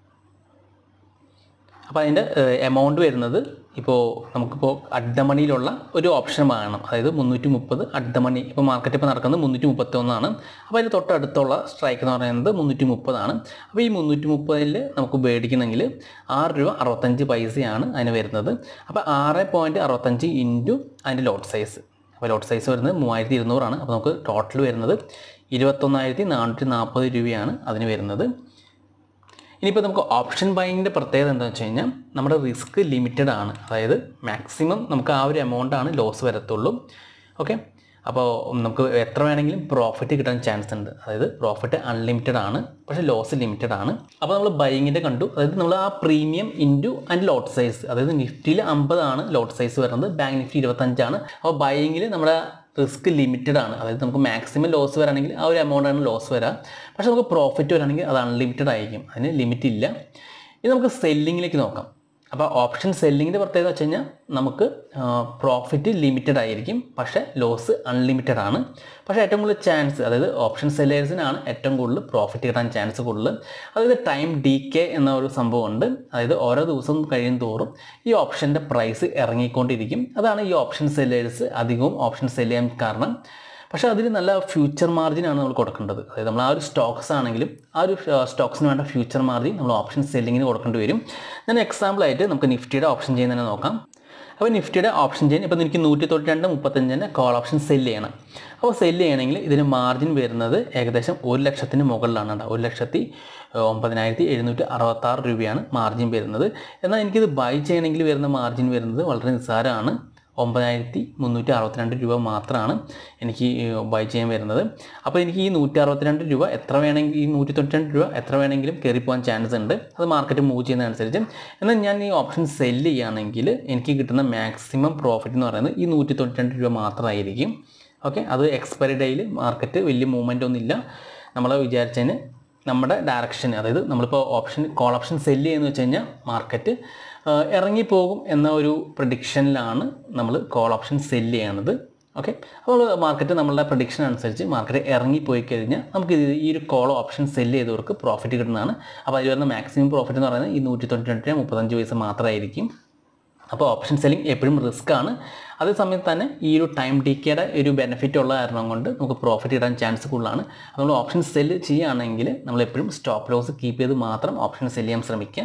അപ്പോൾ അതിൻ്റെ എമൗണ്ട് വരുന്നത് ഇപ്പോൾ നമുക്കിപ്പോൾ അഡ്ഡമണിയിലുള്ള ഒരു ഓപ്ഷൻ വേണം അതായത് മുന്നൂറ്റി മുപ്പത് അഡ്ഡമണി ഇപ്പോൾ മാർക്കറ്റ് ഇപ്പോൾ നടക്കുന്നത് മുന്നൂറ്റി മുപ്പത്തൊന്നാണ് അപ്പോൾ അതിന് തൊട്ടടുത്തുള്ള സ്ട്രൈക്ക് എന്ന് പറയുന്നത് മുന്നൂറ്റി മുപ്പതാണ് അപ്പോൾ ഈ മുന്നൂറ്റി മുപ്പതിൽ നമുക്ക് മേടിക്കണമെങ്കിൽ ആറ് രൂപ അറുപത്തഞ്ച് പൈസയാണ് അതിന് വരുന്നത് അപ്പോൾ ആറ് പോയിൻറ്റ് അറുപത്തഞ്ച് ഇൻറ്റു അതിൻ്റെ ലോട്ട് സൈസ് അപ്പോൾ ലോട്ട് സൈസ് വരുന്നത് മൂവായിരത്തി ഇരുന്നൂറാണ് അപ്പോൾ നമുക്ക് ടോട്ടൽ വരുന്നത് ഇരുപത്തൊന്നായിരത്തി നാനൂറ്റി നാൽപ്പത് രൂപയാണ് അതിന് വരുന്നത് ഇനിയിപ്പോൾ നമുക്ക് ഓപ്ഷൻ ബൈങ്ങിൻ്റെ പ്രത്യേകത എന്താണെന്ന് വെച്ച് കഴിഞ്ഞാൽ നമ്മുടെ റിസ്ക് ലിമിറ്റഡ് ആണ് അതായത് മാക്സിമം നമുക്ക് ആ ഒരു എമൗണ്ടാണ് ലോസ് വരത്തുള്ളൂ ഓക്കെ അപ്പോൾ നമുക്ക് എത്ര വേണമെങ്കിലും പ്രോഫിറ്റ് കിട്ടാൻ ചാൻസ് ഉണ്ട് അതായത് പ്രോഫിറ്റ് അൺലിമിറ്റഡ് ആണ് പക്ഷേ ലോസ് ലിമിറ്റഡ് ആണ് അപ്പോൾ നമ്മൾ ബൈങ്ങിൻ്റെ കണ്ടു അതായത് നമ്മൾ ആ premium into and lot size അതായത് നിഫ്റ്റിയിൽ അമ്പതാണ് ലോട്ട് സൈസ് വരുന്നത് ബാങ്ക് നിഫ്റ്റി ഇരുപത്തഞ്ചാണ് അപ്പോൾ ബൈങ്ങിൽ നമ്മുടെ റിസ്ക് ലിമിറ്റഡ് ആണ് അതായത് നമുക്ക് മാക്സിമം ലോസ് വരാണെങ്കിൽ ആ ഒരു എമൗണ്ട് ആണ് ലോസ് വരാം പക്ഷേ നമുക്ക് പ്രോഫിറ്റ് വരാണെങ്കിൽ അത് അൺലിമിറ്റഡ് ആയിരിക്കും അതിന് ലിമിറ്റ് ഇല്ല ഇനി നമുക്ക് സെല്ലിങ്ങിലേക്ക് നോക്കാം അപ്പോൾ ഓപ്ഷൻ സെല്ലിങ്ങിൻ്റെ പ്രത്യേകത വെച്ച് കഴിഞ്ഞാൽ നമുക്ക് പ്രോഫിറ്റ് ലിമിറ്റഡ് ആയിരിക്കും പക്ഷേ ലോസ് അൺലിമിറ്റഡ് ആണ് പക്ഷേ ഏറ്റവും കൂടുതൽ ചാൻസ് അതായത് ഓപ്ഷൻ സെല്ലേഴ്സിനാണ് ഏറ്റവും കൂടുതൽ പ്രോഫിറ്റ് കിട്ടാൻ ചാൻസ് കൂടുതൽ അതായത് ടൈം ഡി കെ എന്ന ഒരു സംഭവമുണ്ട് അതായത് ഓരോ ദിവസം കഴിയും തോറും ഈ ഓപ്ഷൻ്റെ പ്രൈസ് ഇറങ്ങിക്കൊണ്ടിരിക്കും അതാണ് ഈ ഓപ്ഷൻ സെല്ലേഴ്സ് അധികവും ഓപ്ഷൻ സെല് ചെയ്യാൻ കാരണം പക്ഷേ അതിൽ നല്ല ഫ്യൂച്ചർ മാർജിനാണ് നമ്മൾ കൊടുക്കേണ്ടത് അതായത് നമ്മൾ ആ ഒരു സ്റ്റോക്സ് ആണെങ്കിലും ആ ഒരു സ്റ്റോക്സിന് വേണ്ട ഫ്യൂച്ചർ മാർജിൻ നമ്മൾ ഓപ്ഷൻ സെല്ലിങ്ങിന് കൊടുക്കേണ്ടി വരും ഞാൻ എക്സാമ്പിളായിട്ട് നമുക്ക് നിഫ്റ്റിയുടെ ഓപ്ഷൻ ചെയ്യുന്നതിനെ നോക്കാം അപ്പോൾ നിഫ്റ്റിയുടെ ഓപ്ഷൻ ചെയ്യാൻ ഇപ്പോൾ എനിക്ക് നൂറ്റി തൊണ്ണൂറ്റി രണ്ട് മുപ്പത്തഞ്ചിന് കോൾ ഓപ്ഷൻ സെല്ല് ചെയ്യണം അപ്പോൾ സെല്ല് ചെയ്യണമെങ്കിൽ ഇതിന് മാർജിൻ വരുന്നത് ഏകദേശം ഒരു ലക്ഷത്തിന് മുകളിലാണ് കേട്ടോ ഒരു ലക്ഷത്തി ഏഹ്, ഒമ്പതിനായിരത്തി എഴുന്നൂറ്റി അറുപത്താറ് രൂപയാണ് മാർജിൻ വരുന്നത് എന്നാൽ എനിക്കിത് ബൈ ചെയ്യണമെങ്കിൽ വരുന്ന മാർജിൻ വരുന്നത് വളരെ നിസ്സാരമാണ് ഒമ്പതിനായിരത്തി മുന്നൂറ്റി അറുപത്തിരണ്ട് രൂപ മാത്രമാണ് എനിക്ക് ബൈ ചെയ്യാൻ വരുന്നത് അപ്പോൾ എനിക്ക് ഈ നൂറ്റി അറുപത്തിരണ്ട് രൂപ എത്ര വേണമെങ്കിൽ ഈ നൂറ്റി തൊണ്ണൂറ്റി രൂപ എത്ര വേണമെങ്കിലും കയറി പോകാൻ ചാൻസ് ഉണ്ട് അത് മാർക്കറ്റ് മൂവ് ചെയ്യുന്നതനുസരിച്ച് എന്നാൽ ഞാൻ ഈ ഓപ്ഷൻ സെല്ല് ചെയ്യുകയാണെങ്കിൽ എനിക്ക് കിട്ടുന്ന മാക്സിമം പ്രോഫിറ്റ് എന്ന് പറയുന്നത് ഈ നൂറ്റി തൊണ്ണൂറ്റി രൂപ മാത്രമായിരിക്കും ഓക്കെ അത് എക്സ്പയറി ഡേയിൽ മാർക്കറ്റ് വലിയ മൂവ്മെൻ്റ് ഒന്നുമില്ല നമ്മൾ വിചാരിച്ചതിന് നമ്മുടെ ഡയറക്ഷൻ അതായത് നമ്മളിപ്പോൾ ഓപ്ഷൻ കോൾ ഓപ്ഷൻ സെല്ല് ചെയ്യുന്ന വെച്ച് കഴിഞ്ഞാൽ മാർക്കറ്റ് ഇറങ്ങിപ്പോകും എന്ന ഒരു പ്രഡിക്ഷനിലാണ് നമ്മൾ കോൾ ഓപ്ഷൻ സെല്ല് ചെയ്യണത് ഓക്കെ അപ്പോൾ മാർക്കറ്റ് നമ്മളുടെ പ്രഡിക്ഷൻ അനുസരിച്ച് മാർക്കറ്റ് ഇറങ്ങിപ്പോയി കഴിഞ്ഞാൽ നമുക്ക് ഇത് ഈ ഒരു കോൾ ഓപ്ഷൻ സെല്ല് ചെയ്തവർക്ക് പ്രോഫിറ്റ് കിട്ടുന്നതാണ് അപ്പോൾ അതിൽ വരുന്ന മാക്സിമം പ്രോഫിറ്റ് എന്ന് പറയുന്നത് ഈ നൂറ്റി തൊണ്ണൂറ്റി രണ്ട് മുപ്പത്തഞ്ച് പൈസ മാത്രമായിരിക്കും അപ്പോൾ ഓപ്ഷൻ സെല്ലിംഗ് എപ്പോഴും റിസ്ക് ആണ് അതേ സമയത്ത് തന്നെ ഈ ഒരു ടൈം ഡിക്കേയുടെ ഒരു ബെനിഫിറ്റ് ഉള്ള കാരണം കൊണ്ട് നമുക്ക് പ്രോഫിറ്റ് കിട്ടാൻ ചാൻസ് കൂടുതലാണ് അപ്പോൾ നമ്മൾ ഓപ്ഷൻ സെല്ല് ചെയ്യുകയാണെങ്കിൽ നമ്മൾ എപ്പോഴും സ്റ്റോപ്പ് ലോസ് കീപ്പ് ചെയ്ത് മാത്രം ഓപ്ഷൻ സെല്ല് ചെയ്യാൻ ശ്രമിക്കുക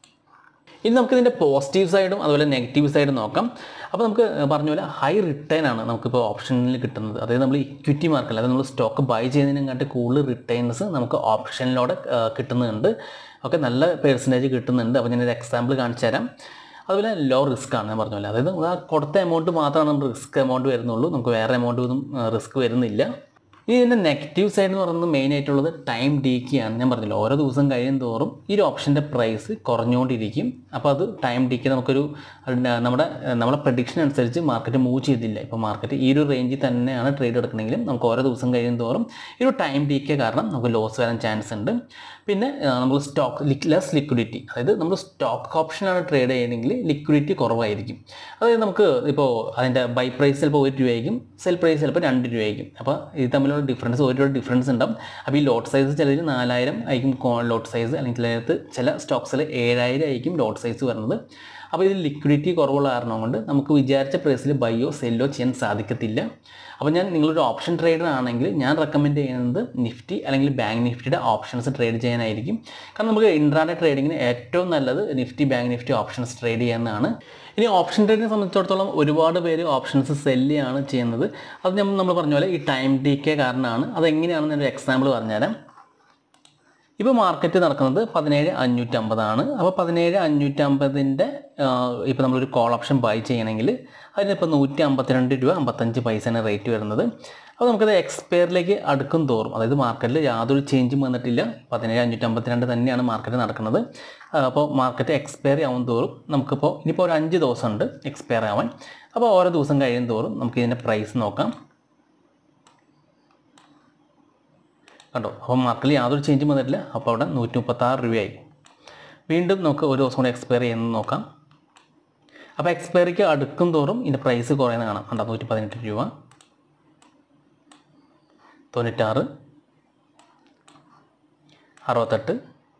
ഇനി നമുക്ക് ഇതിൻ്റെ പോസിറ്റീവ് സൈഡും അതുപോലെ നെഗറ്റീവ് സൈഡും നോക്കാം അപ്പോൾ നമുക്ക് പറഞ്ഞ പോലെ ഹൈ റിട്ടേൺ ആണ് നമുക്കിപ്പോൾ ഓപ്ഷനിൽ കിട്ടുന്നത് അതായത് നമ്മൾ ഇക്വിറ്റി മാർക്കറ്റ് അതായത് നമ്മൾ സ്റ്റോക്ക് ബൈ ചെയ്യുന്നതിനെക്കാട്ടി കൂടുതൽ റിട്ടേൺസ് നമുക്ക് ഓപ്ഷനിലൂടെ ആ, കിട്ടുന്നുണ്ട് ഓക്കെ നല്ല പേഴ്സൻറ്റേജ് കിട്ടുന്നുണ്ട് അപ്പോൾ ഞാനൊരു എക്സാമ്പിൾ കാണിച്ചു തരാം അതുപോലെ ലോ റിസ്ക് ആണ് ഞാൻ പറഞ്ഞ പോലെ അതായത് നമ്മൾ ആ കൊടുത്ത എമൗണ്ട് മാത്രമാണ് നമുക്ക് റിസ്ക് എമൗണ്ട് വരുന്നുള്ളൂ നമുക്ക് വേറെ എമൗണ്ട് ഒന്നും റിസ്ക് വരുന്നില്ല ഇനി ഇതിൻ്റെ നെഗറ്റീവ് സൈഡ് എന്ന് പറയുന്നത് മെയിൻ ആയിട്ടുള്ളത് ടൈം ഡീക്കിയാണ് ഞാൻ പറഞ്ഞില്ല ഓരോ ദിവസം കഴിയും തോറും ഈ ഒരു ഓപ്ഷൻ്റെ പ്രൈസ് കുറഞ്ഞുകൊണ്ടിരിക്കും അപ്പോൾ അത് ടൈം ഡീക്ക് നമുക്കൊരു അതിൻ്റെ നമ്മുടെ നമ്മുടെ പ്രഡിക്ഷൻ അനുസരിച്ച് മാർക്കറ്റ് മൂവ് ചെയ്തില്ല ഇപ്പോൾ മാർക്കറ്റ് ഈ ഒരു റേഞ്ചിൽ തന്നെയാണ് ട്രേഡ് എടുക്കണമെങ്കിലും നമുക്ക് ഓരോ ദിവസം കഴിയും തോറും ഈ ഒരു ടൈം ഡീക്ക് കാരണം നമുക്ക് ലോസ് വരാൻ ചാൻസ് ഉണ്ട് പിന്നെ ആ, നമ്മൾ സ്റ്റോക്ക് ലെസ് ലിക്വിഡിറ്റി അതായത് നമ്മൾ സ്റ്റോക്ക് ഓപ്ഷനാണ് ട്രേഡ് ചെയ്യണമെങ്കിൽ ലിക്വിഡിറ്റി കുറവായിരിക്കും അതായത് നമുക്ക് ഇപ്പോൾ അതിൻ്റെ ബൈ പ്രൈസ് ചിലപ്പോൾ ഒരു രൂപയായിരിക്കും സെൽ പ്രൈസ് ചിലപ്പോൾ രണ്ട് രൂപയായിരിക്കും അപ്പോൾ ഇത് തമ്മിലുള്ള ഡിഫറൻസ് ഒരു രൂപ ഡിഫറൻസ് ഉണ്ടാവും അപ്പോൾ ഈ ലോട്ട് സൈസ് ചിലതിൽ നാലായിരം ആയിരിക്കും ലോട്ട് സൈസ് അല്ലെങ്കിൽ ചിലത് ചില സ്റ്റോക്സിൽ ഏഴായിരം ആയിരിക്കും ലോട്ട് സൈസ് വരുന്നത് അപ്പോൾ ഇതിൽ ലിക്വിഡിറ്റി കുറവുള്ള കാരണം കൊണ്ട് നമുക്ക് വിചാരിച്ച പ്രൈസിൽ ബൈയോ സെല്ലോ ചെയ്യാൻ സാധിക്കത്തില്ല അപ്പോൾ ഞാൻ നിങ്ങളൊരു ഓപ്ഷൻ ട്രേഡർ ആണെങ്കിൽ ഞാൻ റെക്കമെൻഡ് ചെയ്യുന്നത് നിഫ്റ്റി അല്ലെങ്കിൽ ബാങ്ക് നിഫ്റ്റിയുടെ ഓപ്ഷൻസ് ട്രേഡ് ചെയ്യാനായിരിക്കും കാരണം നമുക്ക് ഇൻട്രാഡേ ട്രേഡിങ്ങിന് ഏറ്റവും നല്ലത് Nifty Bank Nifty options trade ചെയ്യാവുന്നതാണ് ഇനി ഓപ്ഷൻ ട്രേഡിനെ സംബന്ധിച്ചിടത്തോളം ഒരുപാട് പേര് ഓപ്ഷൻസ് സെല്ലാണ് ചെയ്യുന്നത് അത് നമ്മൾ നമ്മൾ പറഞ്ഞ പോലെ ഈ ടൈം ഡി കെ കാരണമാണ് അതെങ്ങനെയാണെന്ന് ഞാൻ ഒരു എക്സാമ്പിൾ പറഞ്ഞുതരാം ഇപ്പോൾ മാർക്കറ്റ് നടക്കുന്നത് പതിനേഴ് അഞ്ഞൂറ്റമ്പതാണ് അപ്പോൾ പതിനേഴ് അഞ്ഞൂറ്റമ്പതിൻ്റെ ഇപ്പോൾ നമ്മളൊരു കോൾ ഓപ്ഷൻ ബൈ ചെയ്യണമെങ്കിൽ അതിനിപ്പോൾ നൂറ്റി അമ്പത്തിരണ്ട് രൂപ അമ്പത്തഞ്ച് പൈസയാണ് റേറ്റ് വരുന്നത് അപ്പോൾ നമുക്കത് എക്സ്പയറിലേക്ക് അടുക്കും തോറും അതായത് മാർക്കറ്റിൽ യാതൊരു ചേഞ്ചും വന്നിട്ടില്ല പതിനേഴ് അഞ്ഞൂറ്റമ്പത്തിരണ്ട് തന്നെയാണ് മാർക്കറ്റ് നടക്കുന്നത് ആ, അപ്പോൾ മാർക്കറ്റ് എക്സ്പയറി ആവും തോറും നമുക്കിപ്പോൾ ഇനിയിപ്പോൾ ഒരു അഞ്ച് ദിവസമുണ്ട് എക്സ്പയർ ആവാൻ അപ്പോൾ ഓരോ ദിവസം കഴിയും തോറും നമുക്ക് ഇതിൻ്റെ പ്രൈസ് നോക്കാം കണ്ടോ അപ്പോൾ മാർക്കറ്റിൽ യാതൊരു ചേഞ്ചും വന്നിട്ടില്ല അപ്പോൾ അവിടെ നൂറ്റി മുപ്പത്താറ് രൂപയായി വീണ്ടും നമുക്ക് ഒരു ദിവസം കൂടെ എക്സ്പയർ ചെയ്യുന്നത് നോക്കാം അപ്പോൾ എക്സ്പയറിക്ക് അടുക്കും തോറും ഇതിൻ്റെ പ്രൈസ് കുറയുന്ന കാണാം കണ്ടോ നൂറ്റി പതിനെട്ട് രൂപ തൊണ്ണൂറ്റാറ് അറുപത്തെട്ട്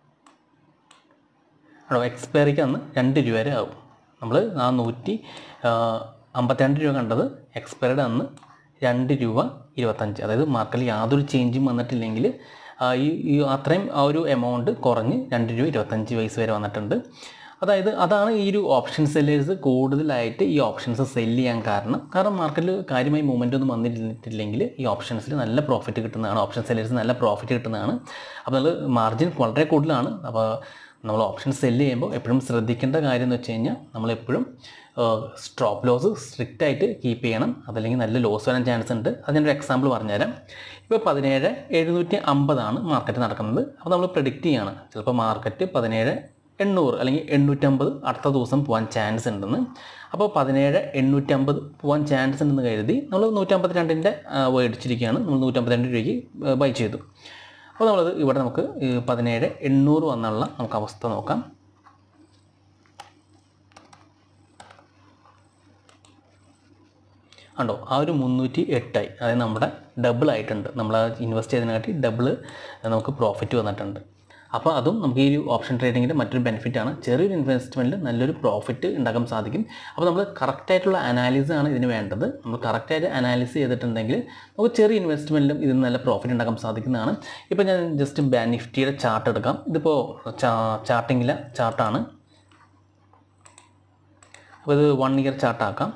ആണോ എക്സ്പയറിക്ക് അന്ന് രണ്ട് രൂപ വരെ ആവും നമ്മൾ ആ നൂറ്റി അമ്പത്തിരണ്ട് രൂപ കണ്ടത് എക്സ്പയർഡ് അന്ന് രണ്ട് രൂപ ഇരുപത്തഞ്ച് അതായത് മാർക്കറ്റിൽ യാതൊരു ചേഞ്ചും വന്നിട്ടില്ലെങ്കിൽ ആ, ഈ ഈ അത്രയും ആ ഒരു എമൗണ്ട് കുറഞ്ഞ് രണ്ട് രൂപ ഇരുപത്തഞ്ച് പൈസ വരെ വന്നിട്ടുണ്ട് അതായത് അതാണ് ഈ ഒരു ഓപ്ഷൻ സെല്ലേഴ്സ് കൂടുതലായിട്ട് ഈ ഓപ്ഷൻസ് സെല്ല് ചെയ്യാൻ കാരണം കാരണം മാർക്കറ്റിൽ കാര്യമായി മൂവ്മെൻ്റ് ഒന്നും വന്നിട്ടില്ലെങ്കിൽ ഈ ഓപ്ഷൻസിൽ നല്ല പ്രോഫിറ്റ് കിട്ടുന്നതാണ് ഓപ്ഷൻ സെല്ലേഴ്സ് നല്ല പ്രോഫിറ്റ് കിട്ടുന്നതാണ് അപ്പോൾ നമ്മൾ മാർജിൻ വളരെ കൂടുതലാണ് അപ്പോൾ നമ്മൾ ഓപ്ഷൻ സെല്ല് ചെയ്യുമ്പോൾ എപ്പോഴും ശ്രദ്ധിക്കേണ്ട കാര്യം എന്ന് വെച്ച് കഴിഞ്ഞാൽ നമ്മളെപ്പോഴും സ്റ്റോപ്പ് ലോസ് സ്ട്രിക്റ്റ് ആയിട്ട് കീപ്പ് ചെയ്യണം അതല്ലെങ്കിൽ നല്ല ലോസ് വരാൻ ചാൻസ് ഉണ്ട് അത് ഞാനൊരു എക്സാമ്പിൾ പറഞ്ഞുതരാം ഇപ്പോൾ പതിനേഴ് എഴുന്നൂറ്റി അമ്പതാണ് മാർക്കറ്റ് നടക്കുന്നത് അപ്പോൾ നമ്മൾ പ്രെഡിക്റ്റ് ചെയ്യാണ് ചിലപ്പോൾ മാർക്കറ്റ് പതിനേഴ് എണ്ണൂറ് അല്ലെങ്കിൽ എണ്ണൂറ്റമ്പത് അടുത്ത ദിവസം പോകാൻ ചാൻസ് ഉണ്ടെന്ന് അപ്പോൾ പതിനേഴ് എണ്ണൂറ്റമ്പത് പോകാൻ ചാൻസ് ഉണ്ടെന്ന് കരുതി നമ്മൾ നൂറ്റമ്പത്തി രണ്ടിൻ്റെ മേടിച്ചിരിക്കുകയാണ് നമ്മൾ നൂറ്റമ്പത്തിരണ്ട് രൂപയ്ക്ക് ബൈ ചെയ്തു അപ്പോൾ നമ്മളത് ഇവിടെ നമുക്ക് ഈ പതിനേഴ് എണ്ണൂറ് വന്നുള്ള നമുക്ക് അവസ്ഥ നോക്കാം ഉണ്ടോ ആ ഒരു മുന്നൂറ്റി എട്ടായി അതായത് നമ്മുടെ ഡബിൾ ആയിട്ടുണ്ട് നമ്മൾ ഇൻവെസ്റ്റ് ചെയ്തതിനെക്കാട്ടി ഡബിൾ നമുക്ക് പ്രോഫിറ്റ് വന്നിട്ടുണ്ട് അപ്പോൾ അതും നമുക്ക് ഈ ഒരു ഓപ്ഷൻ ട്രേഡിങ്ങിൻ്റെ മറ്റൊരു ബെനിഫിറ്റാണ് ചെറിയൊരു ഇൻവെസ്റ്റ്മെൻറ്റിൽ നല്ലൊരു പ്രോഫിറ്റ് ഉണ്ടാക്കാൻ സാധിക്കും അപ്പോൾ നമ്മൾ കറക്റ്റായിട്ടുള്ള അനാലിസിസ് ആണ് ഇതിന് വേണ്ടത് നമ്മൾ കറക്റ്റായിട്ട് അനാലിസ് ചെയ്തിട്ടുണ്ടെങ്കിൽ നമുക്ക് ചെറിയ ഇൻവെസ്റ്റ്മെൻറ്റിലും ഇതിന് നല്ല പ്രോഫിറ്റ് ഉണ്ടാക്കാൻ സാധിക്കുന്നതാണ് ഇപ്പോൾ ഞാൻ ജസ്റ്റ് ബാൻ നിഫ്റ്റിയുടെ ചാർട്ട് എടുക്കാം ഇതിപ്പോൾ ചാർട്ടിങ്ങിലെ ചാർട്ടാണ് അപ്പോൾ ഇത് വൺ ഇയർ ചാർട്ടാക്കാം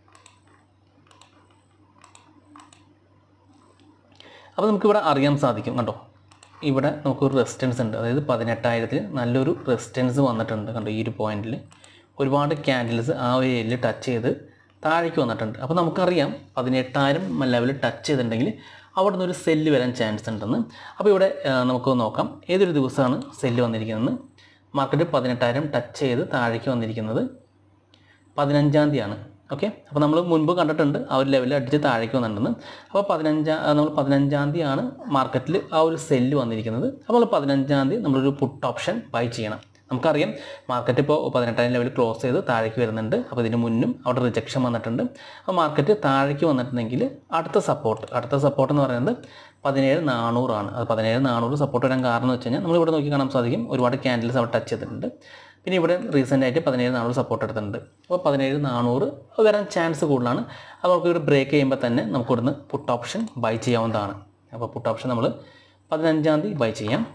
അപ്പോൾ നമുക്കിവിടെ അറിയാൻ സാധിക്കും കണ്ടോ ഇവിടെ നമുക്കൊരു റെസിസ്റ്റൻസ് ഉണ്ട് അതായത് പതിനെട്ടായിരത്തിൽ നല്ലൊരു റെസിസ്റ്റൻസ് വന്നിട്ടുണ്ട് കണ്ടോ ഈ ഒരു പോയിന്റിൽ ഒരുപാട് ക്യാൻഡിൽസ് ആ ഒരു ഏരിയയിൽ ടച്ച് ചെയ്ത് താഴേക്ക് വന്നിട്ടുണ്ട് അപ്പോൾ നമുക്കറിയാം പതിനെട്ടായിരം ലെവൽ ടച്ച് ചെയ്തിട്ടുണ്ടെങ്കിൽ അവിടെ നിന്ന് ഒരു സെല്ല് വരാൻ ചാൻസ് ഉണ്ടെന്ന് അപ്പോൾ ഇവിടെ ആ, നമുക്ക് നോക്കാം ഏതൊരു ദിവസമാണ് സെല്ല് വന്നിരിക്കുന്നത് മാർക്കറ്റ് പതിനെട്ടായിരം ടച്ച് ചെയ്ത് താഴേക്ക് വന്നിരിക്കുന്നത് പതിനഞ്ചാം തീയതിയാണ് ഓക്കെ അപ്പോൾ നമ്മൾ മുൻപ് കണ്ടിട്ടുണ്ട് ആ ഒരു ലെവലിൽ അടിച്ച് താഴേക്ക് വന്നിട്ടുണ്ടെന്ന് അപ്പോൾ പതിനഞ്ചാം നമ്മൾ പതിനഞ്ചാം തീയതിയാണ് മാർക്കറ്റിൽ ആ ഒരു സെല്ല് വന്നിരിക്കുന്നത് അപ്പോൾ നമ്മൾ പതിനഞ്ചാം തീയതി നമ്മളൊരു പുട്ട് ഓപ്ഷൻ ബൈ ചെയ്യണം നമുക്കറിയാം മാർക്കറ്റ് ഇപ്പോൾ പതിനെട്ടായിരം ലെവൽ ക്ലോസ് ചെയ്ത് താഴേക്ക് വരുന്നുണ്ട് അപ്പോൾ ഇതിന് മുന്നും അവിടെ റിജക്ഷൻ വന്നിട്ടുണ്ട് അപ്പോൾ മാർക്കറ്റ് താഴേക്ക് വന്നിട്ടുണ്ടെങ്കിൽ അടുത്ത സപ്പോർട്ട് അടുത്ത സപ്പോർട്ട് എന്ന് പറയുന്നത് പതിനേഴ് നാനൂറാണ് അത് പതിനേഴ് നാനൂറ് സപ്പോർട്ട് വരാൻ കാരണം എന്ന് വെച്ച് കഴിഞ്ഞാൽ നമ്മളിവിടെ നോക്കി കാണാൻ സാധിക്കും ഒരുപാട് ക്യാൻഡിൽസ് അവിടെ ടച്ച് ചെയ്തിട്ടുണ്ട് പിന്നെ ഇവിടെ റീസെൻ്റ് ആയിട്ട് പതിനേഴ് നാനൂറ് സപ്പോർട്ട് എടുത്തിട്ടുണ്ട് അപ്പോൾ പതിനേഴ് നാനൂറ് വരാൻ ചാൻസ് കൂടുതലാണ് അപ്പോൾ നമുക്ക് ഇവിടെ ബ്രേക്ക് ചെയ്യുമ്പോൾ തന്നെ നമുക്ക് ഇവിടുന്ന് പുട്ട് ഓപ്ഷൻ ബൈ ചെയ്യാവുന്നതാണ് അപ്പോൾ പുട്ട് ഓപ്ഷൻ നമ്മൾ പതിനഞ്ചാം തീയതി ബൈ ചെയ്യാം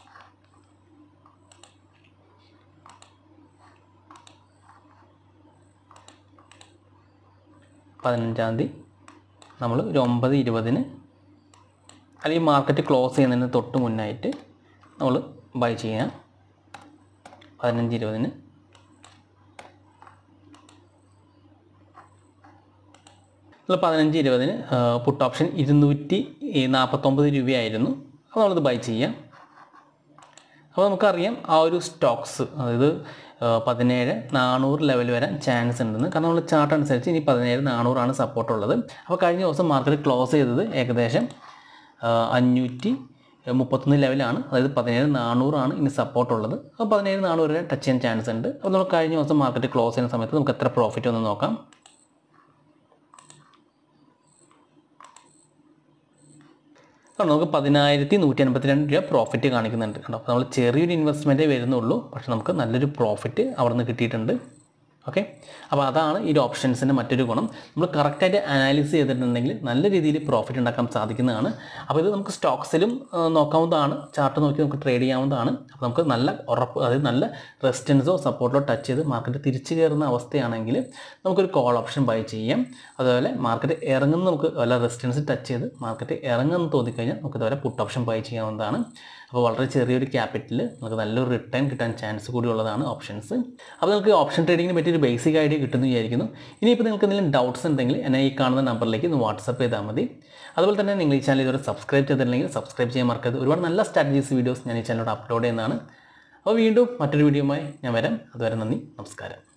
പതിനഞ്ചാം തീയതി നമ്മൾ ഒരു ഒമ്പത് ഇരുപതിന് അല്ലെങ്കിൽ മാർക്കറ്റ് ക്ലോസ് ചെയ്യുന്നതിന് തൊട്ട് മുന്നായിട്ട് നമ്മൾ ബൈ ചെയ്യാം പതിനഞ്ച് ഇരുപതിന് നമ്മൾ പതിനഞ്ച് ഇരുപതിന് പുട്ട് ഓപ്ഷൻ ഇരുന്നൂറ്റി നാൽപ്പത്തൊമ്പത് രൂപയായിരുന്നു അപ്പോൾ നമ്മളിത് ബൈ ചെയ്യാം അപ്പോൾ നമുക്കറിയാം ആ ഒരു സ്റ്റോക്സ് അതായത് ആ, പതിനേഴ് നാനൂറ് ലെവൽ വരാൻ ചാൻസ് ഉണ്ടെന്ന് കാരണം നമ്മൾ ചാർട്ട് അനുസരിച്ച് ഇനി പതിനേഴ് നാനൂറാണ് സപ്പോർട്ട് ഉള്ളത് അപ്പോൾ കഴിഞ്ഞ ദിവസം മാർക്കറ്റ് ക്ലോസ് ചെയ്തത് ഏകദേശം ആ, അഞ്ഞൂറ്റി മുപ്പത്തൊന്ന് ലെവലാണ് അതായത് പതിനേഴ് നാനൂറാണ് ഇനി സപ്പോർട്ട് ഉള്ളത് അപ്പോൾ പതിനേഴ് നാനൂറ് വരെ ടച്ച് ചെയ്യാൻ ചാൻസ് ഉണ്ട് അപ്പോൾ നമ്മൾ കഴിഞ്ഞ ദിവസം മാർക്കറ്റ് ക്ലോസ് ചെയ്യുന്ന സമയത്ത് നമുക്ക് എത്ര പ്രോഫിറ്റ് ഒന്ന് നോക്കാം കാരണം നമുക്ക് പതിനായിരത്തി നൂറ്റി അൻപത്തിരണ്ട് രൂപ പ്രോഫിറ്റ് കാണിക്കുന്നുണ്ട് കണ്ടോ അപ്പോൾ നമ്മൾ ചെറിയൊരു ഇൻവെസ്റ്റ്മെൻറ്റേ വരുന്നുള്ളൂ പക്ഷെ നമുക്ക് നല്ലൊരു പ്രോഫിറ്റ് അവിടെ നിന്ന് കിട്ടിയിട്ടുണ്ട് ഓക്കെ അപ്പോൾ അതാണ് ഈ ഒരു ഓപ്ഷൻസിൻ്റെ മറ്റൊരു ഗുണം നമ്മൾ കറക്റ്റായിട്ട് അനാലിസ് ചെയ്തിട്ടുണ്ടെങ്കിൽ നല്ല രീതിയിൽ പ്രോഫിറ്റ് ഉണ്ടാക്കാൻ സാധിക്കുന്നതാണ് അപ്പോൾ ഇത് നമുക്ക് സ്റ്റോക്സിലും ആ, നോക്കാവുന്നതാണ് ചാർട്ട് നോക്കി നമുക്ക് ട്രേഡ് ചെയ്യാവുന്നതാണ് അപ്പോൾ നമുക്ക് നല്ല ഉറപ്പ് അതായത് നല്ല റെസിസ്റ്റൻസോ സപ്പോർട്ടോ ടച്ച് ചെയ്ത് മാർക്കറ്റ് തിരിച്ചു കയറുന്ന അവസ്ഥയാണെങ്കിൽ നമുക്കൊരു കോൾ ഓപ്ഷൻ ബൈ ചെയ്യാം അതുപോലെ മാർക്കറ്റ് ഇറങ്ങുന്ന നമുക്ക് വല്ല റെസിസ്റ്റൻസ് ടച്ച് ചെയ്ത് മാർക്കറ്റ് ഇറങ്ങുമെന്ന് തോന്നിക്കഴിഞ്ഞാൽ നമുക്ക് ഇതുവരെ പുട്ട് ഓപ്ഷൻ ബൈ ചെയ്യാവുന്നതാണ് അപ്പോൾ വളരെ ചെറിയൊരു ക്യാപിറ്റൽ നമുക്ക് നല്ലൊരു റിട്ടേൺ കിട്ടാൻ ചാൻസ് കൂടി ഉള്ളതാണ് ഓപ്ഷൻസ് അപ്പോൾ നിങ്ങൾക്ക് ഓപ്ഷൻ ട്രേഡിങ്ങിനെ പറ്റി ഒരു ബേസിക് ഐഡിയ കിട്ടുമെന്ന് വിചാരിക്കുന്നു ഇനിയിപ്പോൾ നിങ്ങൾക്ക് എന്തെങ്കിലും ഡൗട്ട്സ് ഉണ്ടെങ്കിൽ എന്നെ ഈ കാണുന്ന നമ്പറിലേക്ക് ഒന്ന് വാട്സപ്പ് ചെയ്താൽ മതി അതുപോലെ തന്നെ നിങ്ങൾ ഈ ചാനൽ ഇതുവരെ സബ്സ്ക്രൈബ് ചെയ്തിട്ടുണ്ടെങ്കിൽ സബ്സ്ക്രൈബ് ചെയ്യാൻ മറക്കരുത് ഒരുപാട് നല്ല സ്ട്രാറ്റജീസ് വീഡിയോസ് ഞാൻ ഈ ചാനലോട് അപ്ലോഡ് ചെയ്യുന്നതാണ് അപ്പോൾ വീണ്ടും മറ്റൊരു വീഡിയോയുമായി ഞാൻ വരാം അതുവരെ നന്ദി നമസ്കാരം